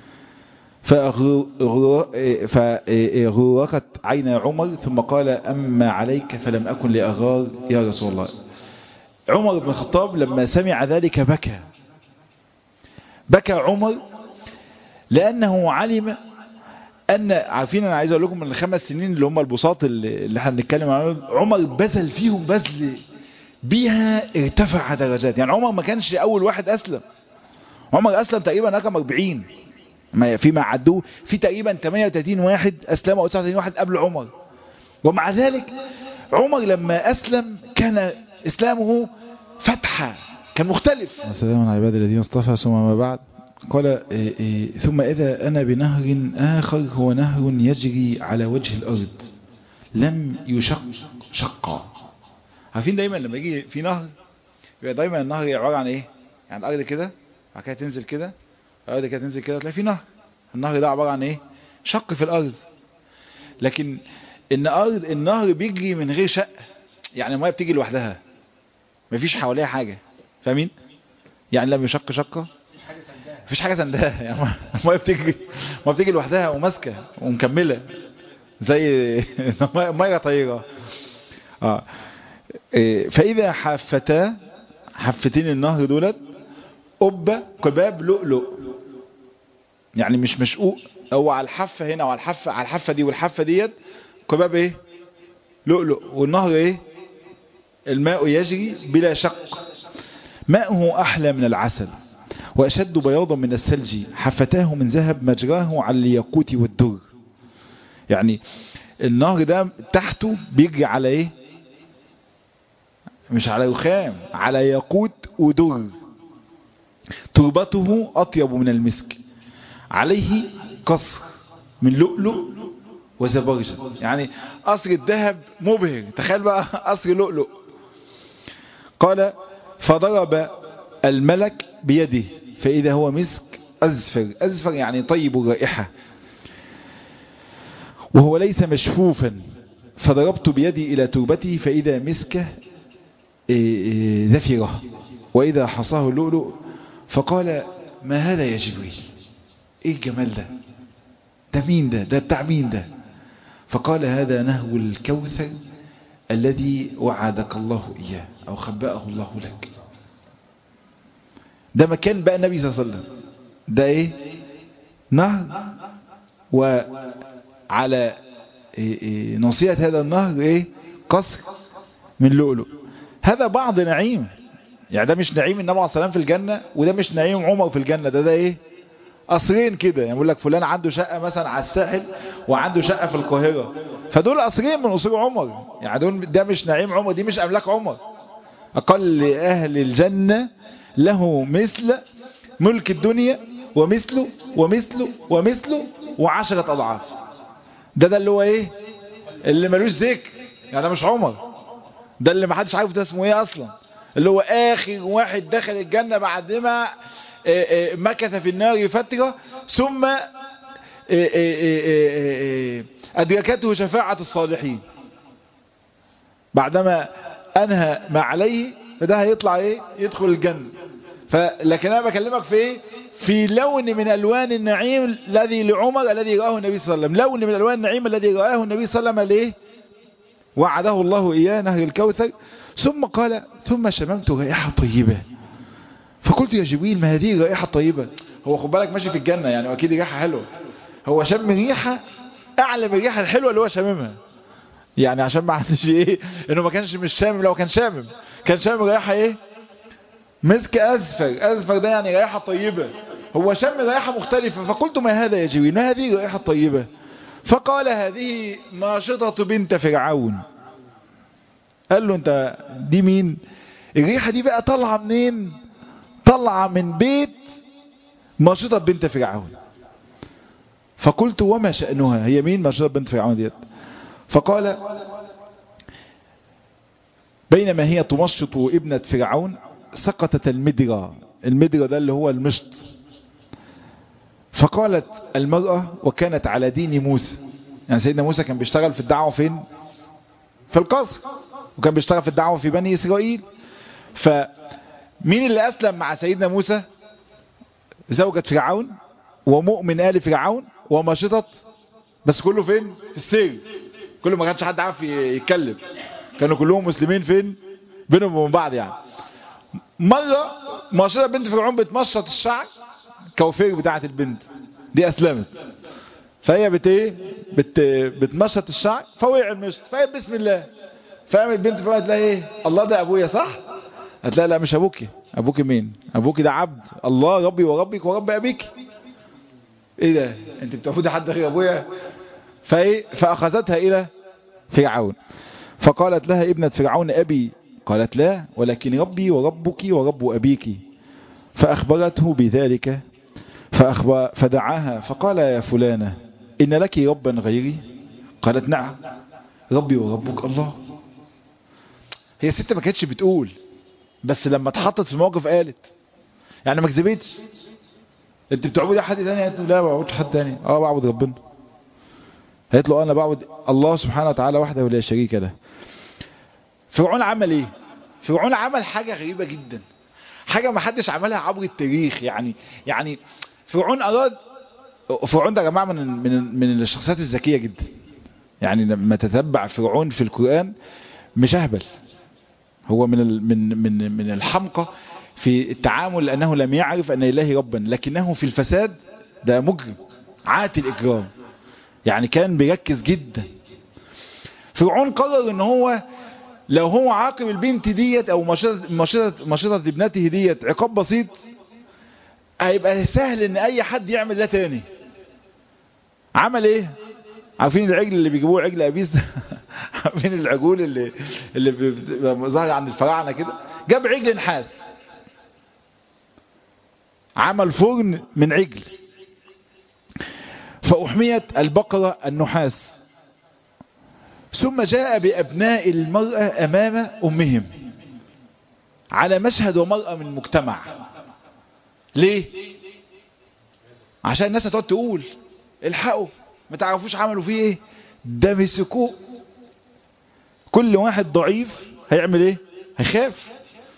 فغرقت عين عمر ثم قال أما عليك فلم أكن لأغار يا رسول الله عمر بن الخطاب لما سمع ذلك بكى بكى عمر لأنه علم أن عارفين أنا عايز أقول لكم من الخمس سنين اللي هم البساط اللي احنا بنتكلم عنهم عمر بذل فيهم بذل بيها ارتفع درجات يعني عمر ما كانش أول واحد أسلم عمر أسلم تقريبا رقم 40 ما فيما عدوه في تقريبا 38 واحد أسلم أو 39 واحد قبل عمر ومع ذلك عمر لما أسلم كان إسلامه فتحة كان مختلف السلام على عباد الذين اصطفى ثم ما بعد قال إيه إيه ثم إذا أنا بنهر آخر هو نهر يجري على وجه الأرض لم يشق شقا عارفين دايما لما يجي في نهر يبقى دايما النهر عبارة عن ايه يعني الأرض كده بعد كده تنزل كده الأرض كده تنزل كده تلاقي في نهر النهر ده عبارة عن ايه شق في الأرض لكن ان أرض النهر بيجري من غير شق يعني الميه بتيجي لوحدها مفيش حواليها حاجة فاهمين يعني لم يشق شقة مفيش حاجة سندها يعني الميه بتجري ما بتيجي لوحدها وماسكة ومكملة زي ميه طيرة اه إيه فإذا حافتا حفتين النهر دولت قبة قباب لؤلؤ يعني مش مشقوق هو على الحافة هنا وعلى الحافة على الحافة دي والحافة ديت قباب ايه لؤلؤ والنهر ايه الماء يجري بلا شق ماءه أحلى من العسل وأشد بياضا من الثلج حفتاه من ذهب مجراه على الياقوت والدر يعني النهر ده تحته بيجري على ايه مش على رخام على ياقوت ودر تربته أطيب من المسك عليه قصر من لؤلؤ وزبرجد يعني قصر الذهب مبهر تخيل بقى قصر لؤلؤ قال فضرب الملك بيده فإذا هو مسك أزفر أزفر يعني طيب الرائحة وهو ليس مشفوفا فضربت بيدي إلى تربته فإذا مسكه ذفره وإذا حصاه اللؤلؤ فقال ما هذا يا جبريل ايه الجمال ده ده مين ده ده بتاع مين ده فقال هذا نهو الكوثر الذي وعدك الله إياه أو خبأه الله لك ده مكان بقى النبي صلى الله عليه وسلم ده ايه نهر وعلى إيه إيه نصية هذا النهر ايه قصر من لؤلؤ هذا بعض نعيم يعني ده مش نعيم النبي عليه السلام في الجنة وده مش نعيم عمر في الجنة ده ده ايه قصرين كده يعني يقول لك فلان عنده شقة مثلا على الساحل وعنده شقة في القاهرة فدول قصرين من قصور عمر يعني دول ده مش نعيم عمر دي مش املاك عمر اقل اهل الجنة له مثل ملك الدنيا ومثله ومثله ومثله وعشرة اضعاف ده ده اللي هو ايه اللي ملوش ذكر يعني ده مش عمر ده اللي محدش عارف ده اسمه ايه اصلا اللي هو اخر واحد دخل الجنة بعد ما مكث في النار فترة ثم أدركته شفاعة الصالحين بعدما أنهى ما عليه فده هيطلع إيه يدخل الجنة فلكن أنا بكلمك في إيه في لون من ألوان النعيم الذي لعمر الذي رآه النبي صلى الله عليه وسلم لون من ألوان النعيم الذي رآه النبي صلى الله عليه وسلم ليه وعده الله إياه نهر الكوثر ثم قال ثم شممت رائحة طيبة فقلت يا جبريل ما هذه رائحة طيبة هو خد بالك ماشي في الجنة يعني أكيد ريحة حلوة هو شم ريحة أعلى من الريحة الحلوة اللي هو شاممها يعني عشان ما عندش ايه انه ما كانش مش شامم لو كان شامم كان شامم رائحة ايه مسك أزفر أزفر ده يعني رائحة طيبة هو شم رائحة مختلفة فقلت ما هذا يا جبريل ما هذه رائحة طيبة فقال هذه ناشطة بنت فرعون قال له انت دي مين الريحة دي بقى طالعة منين طالعة من بيت ماشطة بنت فرعون فقلت وما شأنها هي مين ماشطة بنت فرعون ديت فقال بينما هي تمشط ابنة فرعون سقطت المدرة المدرة ده اللي هو المشط فقالت المرأة وكانت على دين موسى يعني سيدنا موسى كان بيشتغل في الدعوة فين في القصر وكان بيشتغل في الدعوة في بني إسرائيل فمين اللي أسلم مع سيدنا موسى زوجة فرعون ومؤمن آل فرعون وماشطة بس كله فين في السجن كله ما كانش حد عارف يتكلم كانوا كلهم مسلمين فين بينهم وبين بعض يعني مرة ماشطة بنت فرعون بتمشط الشعر كوفير بتاعت البنت دي أسلمت فهي بت ايه بت بتمشط الشعر فوقع المشط فهي بسم الله فقامت البنت فقالت لها ايه الله ده ابويا صح قالت لها لا مش ابوكي ابوكي مين ابوكي ده عبد الله ربي وربك ورب ابيك ايه ده انت بتعبدي حد غير ابويا فايه فاخذتها الى فرعون فقالت لها ابنة فرعون ابي قالت لا ولكن ربي وربك ورب ابيك فاخبرته بذلك فأخبر فدعاها فقال يا فلانة إن لك ربا غيري قالت نعم ربي وربك الله هي الست ما كانتش بتقول بس لما اتحطت في موقف قالت يعني ما كذبتش انت بتعبد حد تاني قالت له لا ما بعبدش حد تاني اه بعبد ربنا قالت له انا بعبد الله سبحانه وتعالى وحده ولا شريك له فرعون عمل ايه فرعون عمل حاجة غريبة جدا حاجة ما حدش عملها عبر التاريخ يعني يعني فرعون أراد فرعون ده يا جماعة من من من الشخصيات الذكية جدا يعني لما تتبع فرعون في القرآن مش أهبل هو من من من من الحمقى في التعامل لأنه لم يعرف أن إله ربا لكنه في الفساد ده مجرم عاتل الإجرام يعني كان بيركز جدا فرعون قرر ان هو لو هو عاقب البنت ديت او مشطة مشطة مشطة ابنته ديت عقاب بسيط هيبقى سهل ان اي حد يعمل ده تاني عمل ايه عارفين العجل اللي بيجيبوه عجل ابيس عارفين العجول اللي اللي ظهر عند الفراعنه كده جاب عجل نحاس عمل فرن من عجل فأحميت البقرة النحاس ثم جاء بأبناء المرأة أمام أمهم على مشهد ومرأة من المجتمع ليه عشان الناس هتقعد تقول الحقوا ما تعرفوش عملوا فيه ايه ده مسكوه كل واحد ضعيف هيعمل ايه هيخاف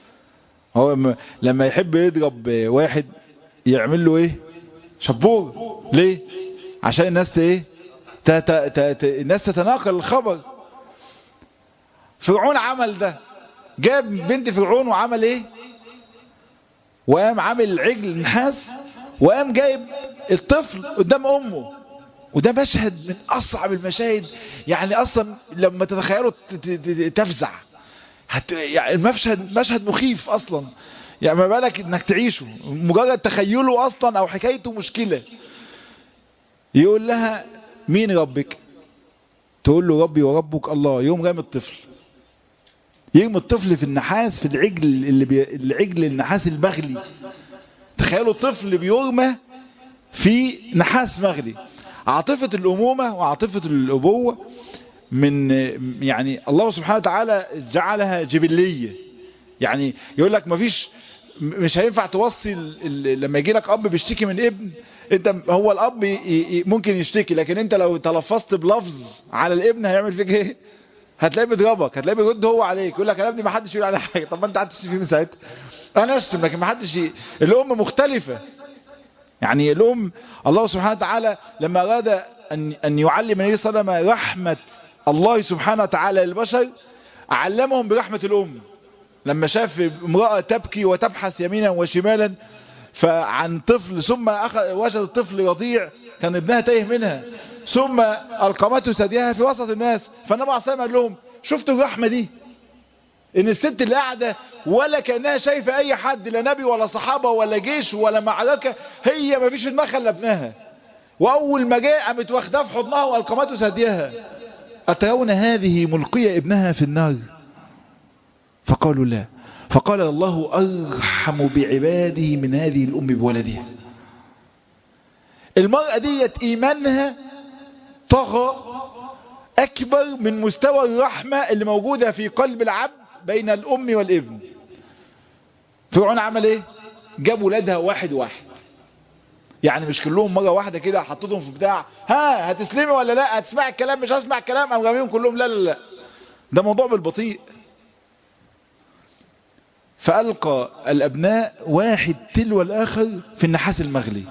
هو لما يحب يضرب واحد يعمل له ايه شبور ليه عشان الناس ايه ت ت ت ت الناس تتناقل الخبر فرعون عمل ده جاب بنت فرعون وعمل ايه وقام عامل عجل نحاس وقام جايب الطفل قدام امه وده مشهد من اصعب المشاهد يعني اصلا لما تتخيله تفزع هت يعني المشهد مشهد مخيف اصلا يعني ما بالك انك تعيشه مجرد تخيله اصلا او حكايته مشكلة يقول لها مين ربك تقول له ربي وربك الله يوم رامي الطفل يرمي الطفل في النحاس في العجل اللي بي... العجل النحاس المغلي تخيلوا الطفل بيرمى في نحاس مغلي عاطفة الأمومة وعاطفة الأبوة من يعني الله سبحانه وتعالى جعلها جبلية يعني يقول لك مفيش مش هينفع توصي لما يجي لك اب بيشتكي من ابن انت هو الاب ممكن يشتكي لكن انت لو تلفظت بلفظ على الابن هيعمل فيك ايه هتلاقيه بيضربك هتلاقيه بيرد هو عليك يقول لك انا ابني ما حدش يقول عليه حاجه طب ما انت قعدت تشتكي فيه من ساعتها انا اشتم لكن ما حدش ي... الام مختلفه يعني الام الله سبحانه وتعالى لما اراد ان ان يعلم النبي صلى الله عليه وسلم رحمه الله سبحانه وتعالى للبشر علمهم برحمه الام لما شاف امراه تبكي وتبحث يمينا وشمالا فعن طفل ثم أخذ وجد الطفل يضيع كان ابنها تايه منها ثم القمته ثديها في وسط الناس فالنبي عليه الصلاه قال لهم شفتوا الرحمه دي ان الست اللي قاعده ولا كانها شايفه اي حد لا نبي ولا صحابه ولا جيش ولا معركه هي ما فيش في دماغها الا ابنها واول ما جاء قامت واخداه في حضنها والقمته ثديها اترون هذه ملقيه ابنها في النار فقالوا لا فقال الله أرحم بعباده من هذه الأم بولدها المرأة ديت ايمانها طغى اكبر من مستوى الرحمة اللي موجودة في قلب العبد بين الام والابن فرعون عمل ايه جاب ولادها واحد واحد يعني مش كلهم مرة واحدة كده حطيتهم في بتاع ها هتسلمي ولا لا هتسمع الكلام مش هسمع الكلام قام راميهم كلهم لا لا لا ده موضوع بالبطيء فألقى الأبناء واحد تلو الآخر في النحاس المغلي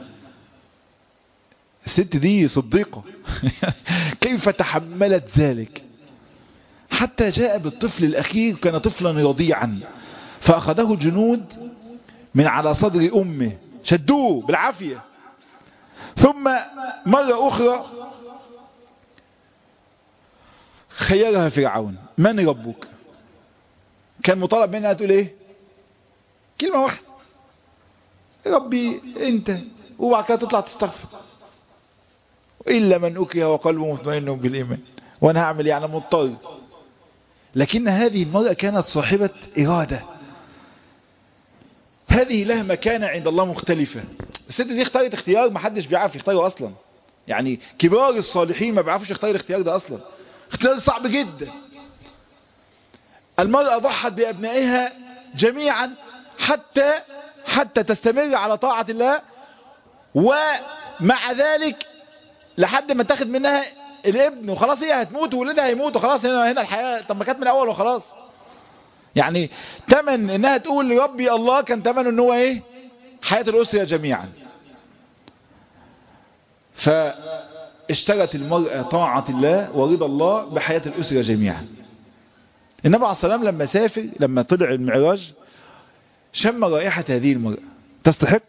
الست دي صديقة كيف تحملت ذلك حتى جاء بالطفل الأخير كان طفلا رضيعا فأخذه الجنود من على صدر أمه شدوه بالعافية ثم مرة أخرى خيرها فرعون من ربك كان مطالب منها تقول ايه كلمة واحدة ربي انت وبعد كده تطلع تستغفر إلا من أكره وقلبه مطمئن بالإيمان وأنا هعمل يعني مضطر لكن هذه المرأة كانت صاحبة إرادة هذه لها مكانة عند الله مختلفة الست دي اختارت اختيار ما حدش بيعرف يختاره أصلا يعني كبار الصالحين ما بيعرفوش يختار الاختيار ده أصلا اختيار صعب جدا المرأة ضحت بأبنائها جميعا حتى حتى تستمر على طاعة الله ومع ذلك لحد ما تاخد منها الابن وخلاص هي هتموت وولدها هيموت وخلاص هنا هنا الحياة طب ما كانت من الاول وخلاص يعني تمن انها تقول لربي الله كان تمن ان هو ايه حياة الاسرة جميعا فاشترت المرأة طاعة الله ورضا الله بحياة الاسرة جميعا النبي عليه الصلاة والسلام لما سافر لما طلع المعراج شم رائحة هذه المرأة تستحق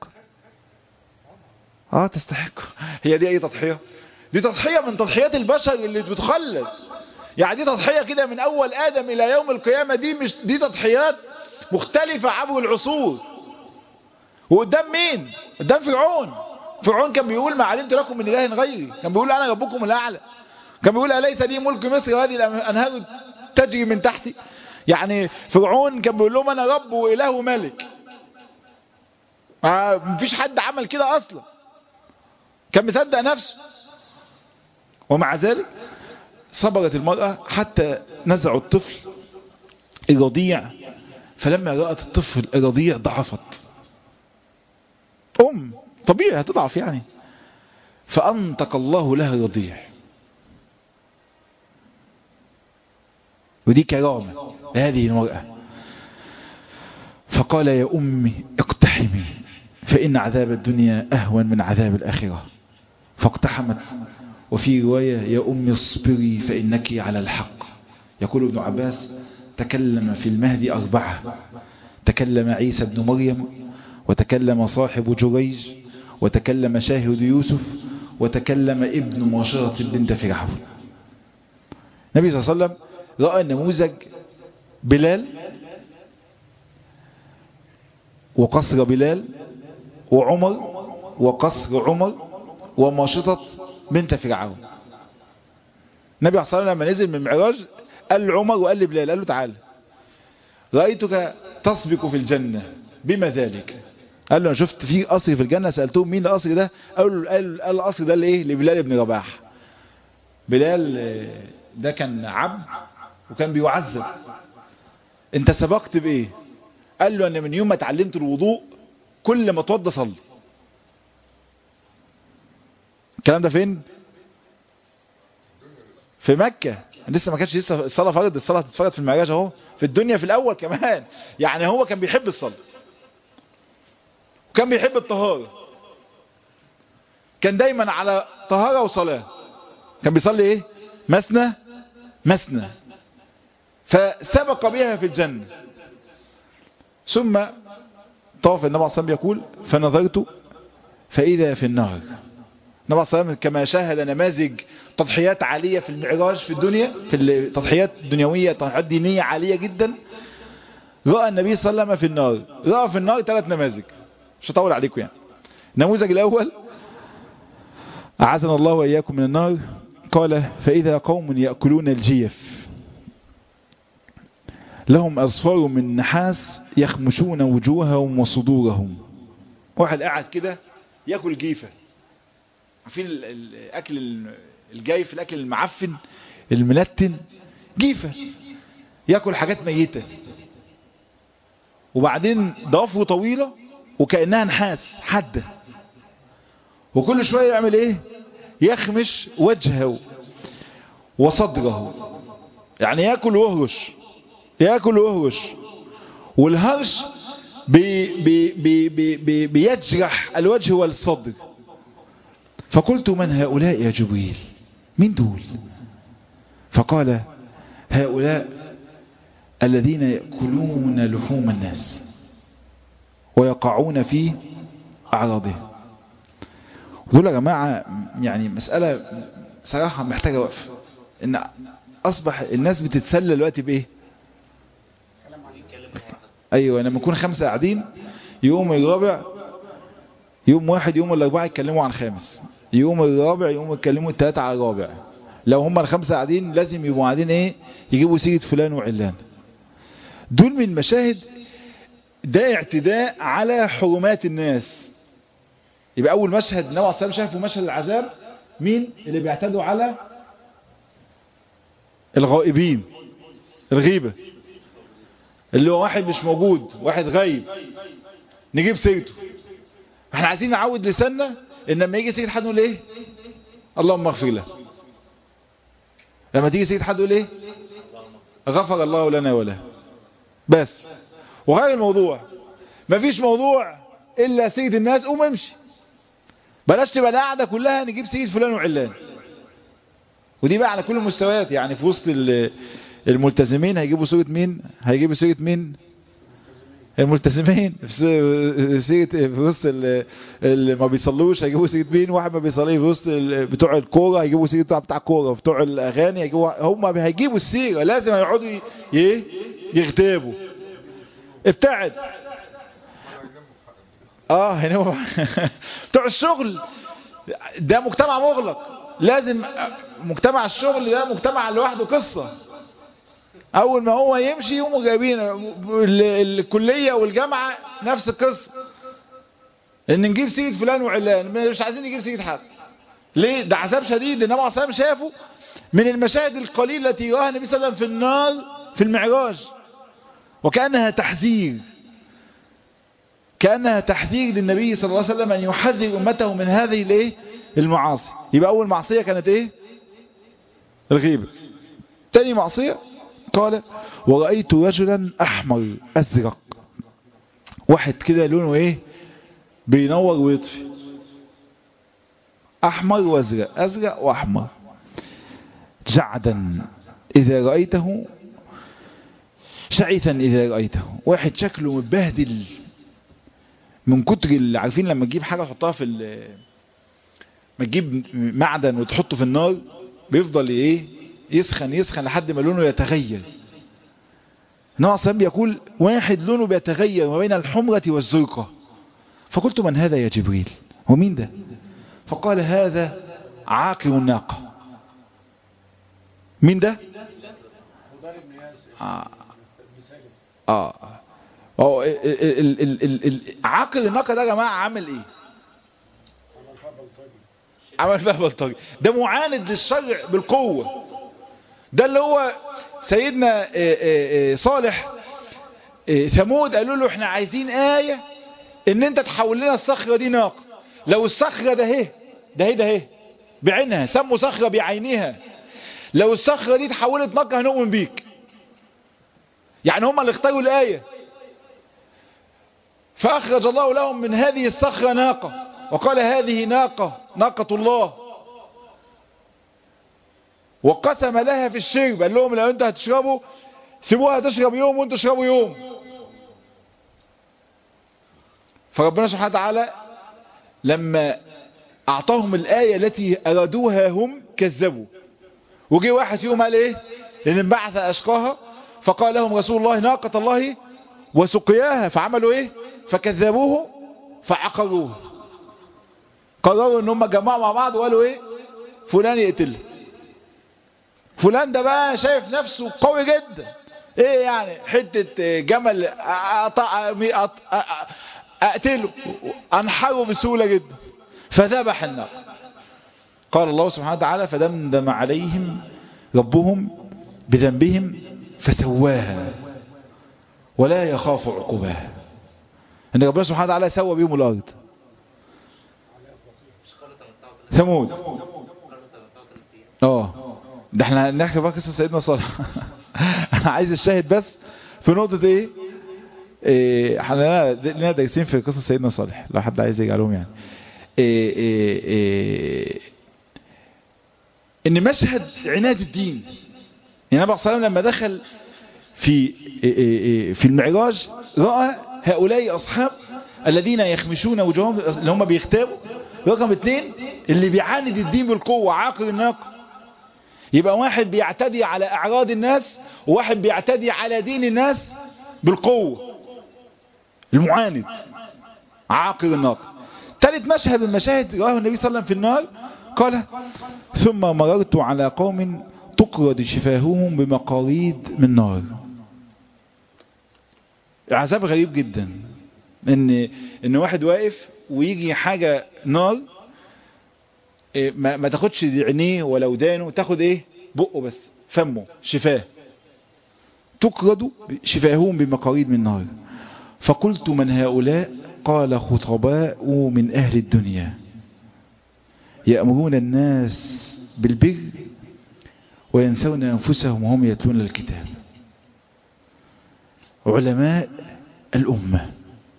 اه تستحق هي دي اي تضحية دي تضحية من تضحيات البشر اللي بتخلد يعني دي تضحية كده من اول ادم الى يوم القيامة دي مش دي تضحيات مختلفة عبر العصور وقدام مين قدام فرعون فرعون كان بيقول ما علمت لكم من اله غيري كان بيقول انا ربكم الاعلى كان بيقول اليس لي ملك مصر وهذه الانهار تجري من تحتي يعني فرعون كان بيقول لهم انا رب واله وملك ما مفيش حد عمل كده اصلا كان مصدق نفسه ومع ذلك صبرت المرأة حتى نزعوا الطفل الرضيع فلما رأت الطفل الرضيع ضعفت أم طبيعي هتضعف يعني فأنطق الله لها رضيع ودي كرامة لهذه المرأة فقال يا أمي اقتحمي فإن عذاب الدنيا أهون من عذاب الآخرة فاقتحمت وفي رواية يا أمي اصبري فإنك على الحق يقول ابن عباس تكلم في المهدي أربعة تكلم عيسى بن مريم وتكلم صاحب جريج وتكلم شاهد يوسف وتكلم ابن ماشرة بنت فرعون النبي صلى الله عليه وسلم رأى نموذج بلال وقصر بلال وعمر وقصر عمر وماشطة بنت فرعون النبي عليه الصلاة والسلام لما نزل من المعراج قال لعمر وقال لبلال قال له تعالى رأيتك تسبق في الجنة بما ذلك قال له انا شفت في قصر في الجنة سألتهم مين القصر ده قالوا له قال قال القصر ده لايه لبلال بن رباح بلال ده كان عبد وكان بيعذب انت سبقت بايه قال له انا من يوم ما اتعلمت الوضوء كل ما اتوضى صلي الكلام ده فين في مكة لسه ما كانش لسه الصلاة فرض الصلاة هتتفرض في المعراج اهو في الدنيا في الاول كمان يعني هو كان بيحب الصلاة وكان بيحب الطهارة كان دايما على طهارة وصلاة كان بيصلي ايه مثنى مثنى فسبق بها في الجنة ثم طاف النبي عليه الصلاة يقول فنظرت فإذا في النار النبي عليه الصلاة كما شاهد نماذج تضحيات عالية في المعراج في الدنيا في التضحيات الدنيوية تضحيات دينية عالية جدا رأى النبي صلى الله عليه وسلم في النار رأى في النار ثلاث نماذج مش هطول عليكم يعني النموذج الأول أعاذنا الله وإياكم من النار قال فإذا قوم يأكلون الجيف لهم أصفار من نحاس يخمشون وجوههم وصدورهم واحد قاعد كده يأكل جيفة عارفين ال- ال- الاكل ال- الجايف الاكل المعفن المنتن جيفه ياكل حاجات ميته وبعدين ضوافره طويله وكانها نحاس حاده وكل شويه يعمل ايه يخمش وجهه وصدره يعني ياكل ويهرش ياكل ويهرش والهرش بي بي بي بي بي بيجرح الوجه والصدر فقلت من هؤلاء يا جبريل من دول فقال هؤلاء الذين يأكلون لحوم الناس ويقعون في أعراضهم دول يا جماعة يعني مسألة صراحة محتاجة وقف إن أصبح الناس بتتسلى دلوقتي بإيه أيوة لما يكون خمسة قاعدين يوم الرابع يوم واحد يوم الأربعة يتكلموا عن خامس يوم الرابع يوم يتكلموا التلاتة على الرابع لو هم الخمسة قاعدين لازم يبقوا قاعدين ايه يجيبوا سيرة فلان وعلان دول من المشاهد ده اعتداء على حرمات الناس يبقى اول مشهد النبي عليه الصلاه والسلام شافه مشهد العذاب مين اللي بيعتدوا على الغائبين الغيبة اللي هو واحد مش موجود واحد غايب نجيب سيرته احنا عايزين نعود لساننا ان لما يجي سيرة حد نقول ايه اللهم اغفر له لما تيجي سيرة حد يقول ايه غفر الله لنا وله بس وغير الموضوع مفيش موضوع الا سيد الناس قوم امشي بلاش تبقى القعده كلها نجيب سيد فلان وعلان ودي بقى على كل المستويات يعني في وسط ال- الملتزمين هيجيبوا سيرة مين هيجيبوا سيرة مين الملتزمين في س- سيرة في وسط ال- اللي ما بيصلوش هيجيبوا سيرة مين واحد ما بيصليش في وسط ال- بتوع الكورة هيجيبوا سيرة بتاع بتاع الكورة بتوع الأغاني هيجيبوا هم هيجيبوا السيرة لازم هيقعدوا ي- ي- يغتابوا ابتعد اه هنا هو بتوع الشغل ده مجتمع مغلق لازم مجتمع الشغل ده مجتمع لوحده قصة اول ما هو يمشي يقوموا جايبين ال- الكلية والجامعة نفس القصة ان نجيب سيرة فلان وعلان مش عايزين نجيب سيرة حد ليه ده عذاب شديد النبي عليه الصلاه والسلام شافه من المشاهد القليلة التي راها النبي صلى الله عليه وسلم في النار في المعراج وكأنها تحذير كأنها تحذير للنبي صلى الله عليه وسلم أن يحذر أمته من هذه الايه المعاصي يبقى أول معصية كانت إيه الغيبة تاني معصية قال ورأيت رجلا أحمر أزرق واحد كده لونه إيه بينور ويطفي أحمر وأزرق أزرق وأحمر جعدا إذا رأيته شعثا إذا رأيته واحد شكله متبهدل من كتر اللي عارفين لما تجيب حاجة تحطها في ال- ما تجيب معدن وتحطه في النار بيفضل ايه يسخن يسخن لحد ما لونه يتغير النبي صلى الله يقول واحد لونه بيتغير ما بين الحمرة والزرقة فقلت من هذا يا جبريل هو مين ده فقال هذا عاقر الناقة مين ده آه. آه. هو ال- ال- ال- ال- ال- عاقل الناقة ده يا جماعة عامل ايه عمل فيها بلطجي ده معاند للشرع بالقوة ده اللي هو سيدنا آه، آه، آه، صالح آه، ثمود قالوا له احنا عايزين آية ان انت تحول لنا الصخرة دي ناقة لو الصخرة ده اهي ده اهي ده اهي بعينها سموا صخرة بعينها لو الصخرة دي تحولت ناقة هنؤمن بيك يعني هم اللي اختاروا الآية فأخرج الله لهم من هذه الصخرة ناقة وقال هذه ناقة ناقة الله وقسم لها في الشرب قال لهم لو انتوا هتشربوا سيبوها تشرب يوم وانتوا تشربوا يوم فربنا سبحانه وتعالى لما أعطاهم الآية التي أرادوها هم كذبوا وجي واحد فيهم قال ايه ان انبعث اشقاها فقال لهم رسول الله ناقة الله وسقياها فعملوا ايه فكذبوه فعقروه قرروا ان هم جمعوا مع بعض وقالوا ايه فلان يقتله فلان ده بقى شايف نفسه قوي جدا ايه يعني حتة جمل أقطع أقطع- اقتله انحره بسهولة جدا فذبح الناقة قال الله سبحانه وتعالى فدمدم عليهم ربهم بذنبهم فسواها ولا يخاف عقباها ان ربنا سبحانه وتعالى سوى بهم الارض ثمود اه ده احنا نحكي بقى قصه سيدنا صالح انا عايز الشاهد بس في نقطه ايه إيه احنا لنا دايسين في قصه سيدنا صالح لو حد عايز يجي عليهم يعني إيه إيه إيه ان مشهد عناد الدين يعني النبي صلى الله عليه وسلم لما دخل في في المعراج راى هؤلاء اصحاب الذين يخمشون وجوههم اللي هم بيختاروا رقم اثنين اللي بيعاند الدين بالقوه عاقل الناقه يبقى واحد بيعتدي على اعراض الناس وواحد بيعتدي على دين الناس بالقوه المعاند عاقل الناقه ثالث مشهد من المشاهد راه النبي صلى الله عليه وسلم في النار قال ثم مررت على قوم تقرد شفاههم بمقاريد من نار عذاب غريب جدا ان ان واحد واقف ويجي حاجة نار ما, ما تاخدش عينيه ولا ودانه تاخد ايه بقه بس فمه شفاه تقرد شفاههم بمقاريد من نار فقلت من هؤلاء قال خطباء من أهل الدنيا يأمرون الناس بالبر وينسون أنفسهم وهم يتلون الكتاب علماء الأمة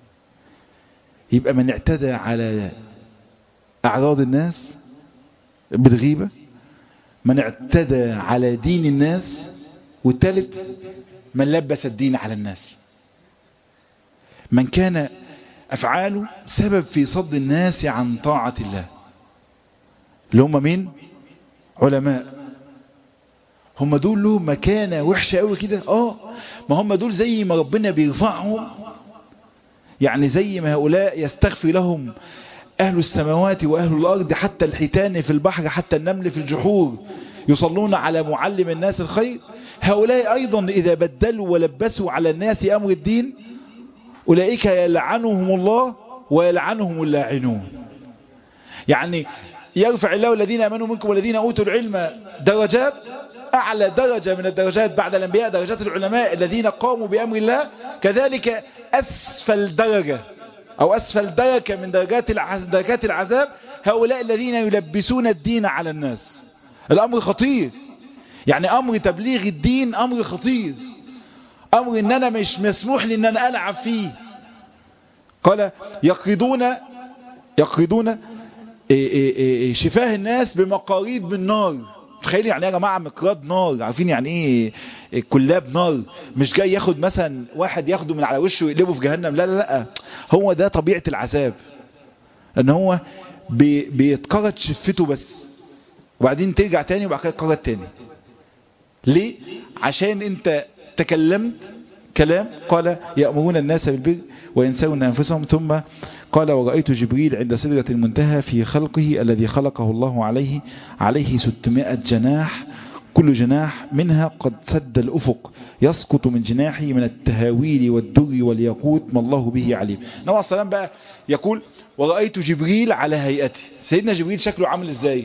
يبقى من اعتدى على أعراض الناس بالغيبة من اعتدى على دين الناس والثالث من لبس الدين على الناس من كان أفعاله سبب في صد الناس عن طاعة الله اللي هم مين علماء هم دول لهم مكانة وحشة قوي كده اه ما هم دول زي ما ربنا بيرفعهم يعني زي ما هؤلاء يستغفر لهم أهل السماوات وأهل الأرض حتى الحيتان في البحر حتى النمل في الجحور يصلون على معلم الناس الخير هؤلاء أيضا إذا بدلوا ولبسوا على الناس أمر الدين أولئك يلعنهم الله ويلعنهم اللاعنون يعني يرفع الله الذين امنوا منكم والذين اوتوا العلم درجات اعلى درجة من الدرجات بعد الانبياء درجات العلماء الذين قاموا بامر الله كذلك اسفل درجة او اسفل درجة من درجات درجات العذاب هؤلاء الذين يلبسون الدين على الناس الامر خطير يعني امر تبليغ الدين امر خطير امر ان انا مش مسموح لي ان انا العب فيه قال يقرضون يقرضون شفاه الناس بمقاريد من نار تخيل يعني يا جماعة مقراض نار عارفين يعني ايه كلاب نار مش جاي ياخد مثلا واحد ياخده من على وشه ويقلبه في جهنم لا لا لا هو ده طبيعة العذاب ان هو بي بيتقرض شفته بس وبعدين ترجع تاني وبعد كده تقرض تاني ليه عشان انت تكلمت كلام قال يأمرون الناس بالبر وينسون أنفسهم ثم قال ورأيت جبريل عند سدرة المنتهى في خلقه الذي خلقه الله عليه عليه 600 جناح كل جناح منها قد سد الأفق يسقط من جناحه من التهاويل والدر والياقوت ما الله به عليم نوع السلام بقى يقول ورأيت جبريل على هيئته سيدنا جبريل شكله عامل ازاي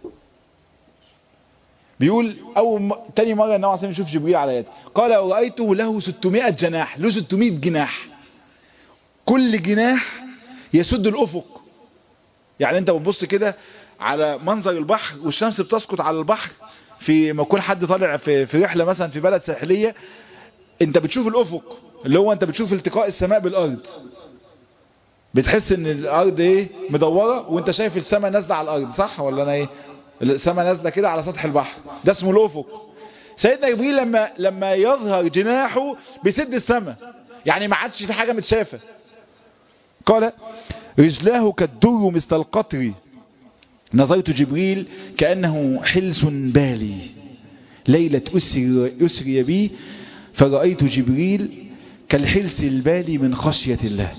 بيقول أول م... تاني مرة النبي عليه يشوف جبريل على يده قال ورأيته له 600 جناح له 600 جناح كل جناح يسد الأفق يعني انت بتبص كده على منظر البحر والشمس بتسقط على البحر في ما يكون حد طالع في, في رحلة مثلا في بلد ساحلية انت بتشوف الأفق اللي هو انت بتشوف التقاء السماء بالأرض بتحس ان الأرض ايه مدورة وانت شايف السماء نازلة على الأرض صح ولا انا ايه السماء نازله كده على سطح البحر ده اسمه الافق سيدنا جبريل لما لما يظهر جناحه بيسد السماء يعني ما عادش في حاجه متشافه قال رجلاه كالدر مثل القطر نظرت جبريل كانه حلس بالي ليله اسري اسري بي فرأيت جبريل كالحلس البالي من خشية الله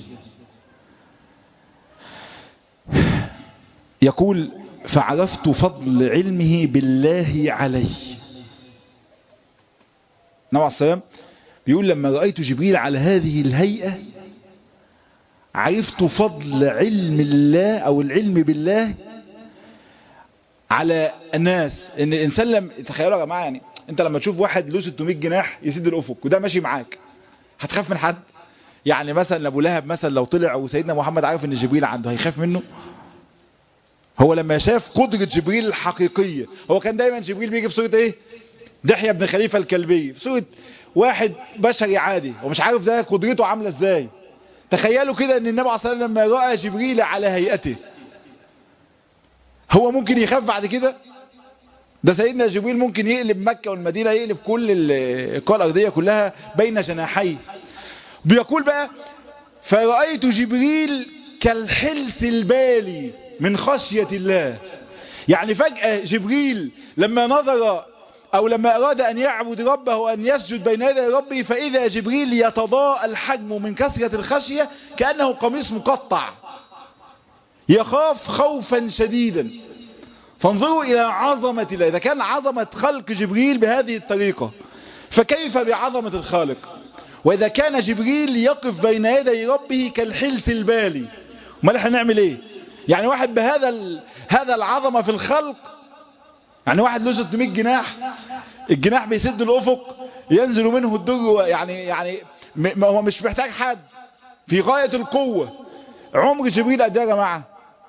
يقول فعرفت فضل علمه بالله علي نوع السلام بيقول لما رأيت جبريل على هذه الهيئة عرفت فضل علم الله أو العلم بالله على الناس ان الانسان لما تخيلوا يا جماعه يعني انت لما تشوف واحد له 600 جناح يسد الافق وده ماشي معاك هتخاف من حد يعني مثلا ابو لهب مثلا لو طلع وسيدنا محمد عارف ان جبريل عنده هيخاف منه هو لما شاف قدرة جبريل الحقيقية هو كان دايما جبريل بيجي في صورة ايه دحية بن خليفة الكلبي في صورة واحد بشري عادي ومش عارف ده قدرته عاملة ازاي تخيلوا كده ان النبي عليه الصلاة والسلام لما رأى جبريل على هيئته هو ممكن يخاف بعد كده ده سيدنا جبريل ممكن يقلب مكة والمدينة يقلب كل القوى الأرضية كلها بين جناحيه بيقول بقى فرأيت جبريل كالحلس البالي من خشية الله يعني فجأة جبريل لما نظر أو لما أراد أن يعبد ربه وأن يسجد بين يدي ربه فإذا جبريل يتضاء الحجم من كثرة الخشية كأنه قميص مقطع يخاف خوفا شديدا فانظروا إلى عظمة الله إذا كان عظمة خلق جبريل بهذه الطريقة فكيف بعظمة الخالق وإذا كان جبريل يقف بين يدي ربه كالحلس البالي ما احنا نعمل ايه يعني واحد بهذا ال... هذا العظمة في الخلق يعني واحد له 600 جناح الجناح بيسد الأفق ينزل منه الدر يعني يعني م... هو مش محتاج حد في غاية القوة عمر جبريل قد ايه يا جماعة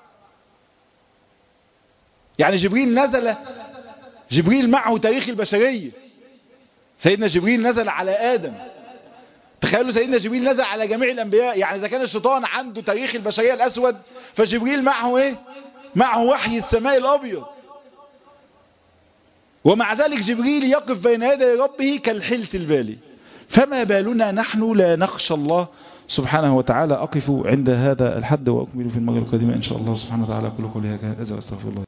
يعني جبريل نزل جبريل معه تاريخ البشرية سيدنا جبريل نزل على آدم تخيلوا سيدنا جبريل نزل على جميع الأنبياء يعني إذا كان الشيطان عنده تاريخ البشرية الأسود فجبريل معه إيه معه وحي السماء الأبيض ومع ذلك جبريل يقف بين يدي ربه كالحلس البالي فما بالنا نحن لا نخشى الله سبحانه وتعالى أقف عند هذا الحد وأكمل في المرة القادمة إن شاء الله سبحانه وتعالى كل قولها هذا أستغفر الله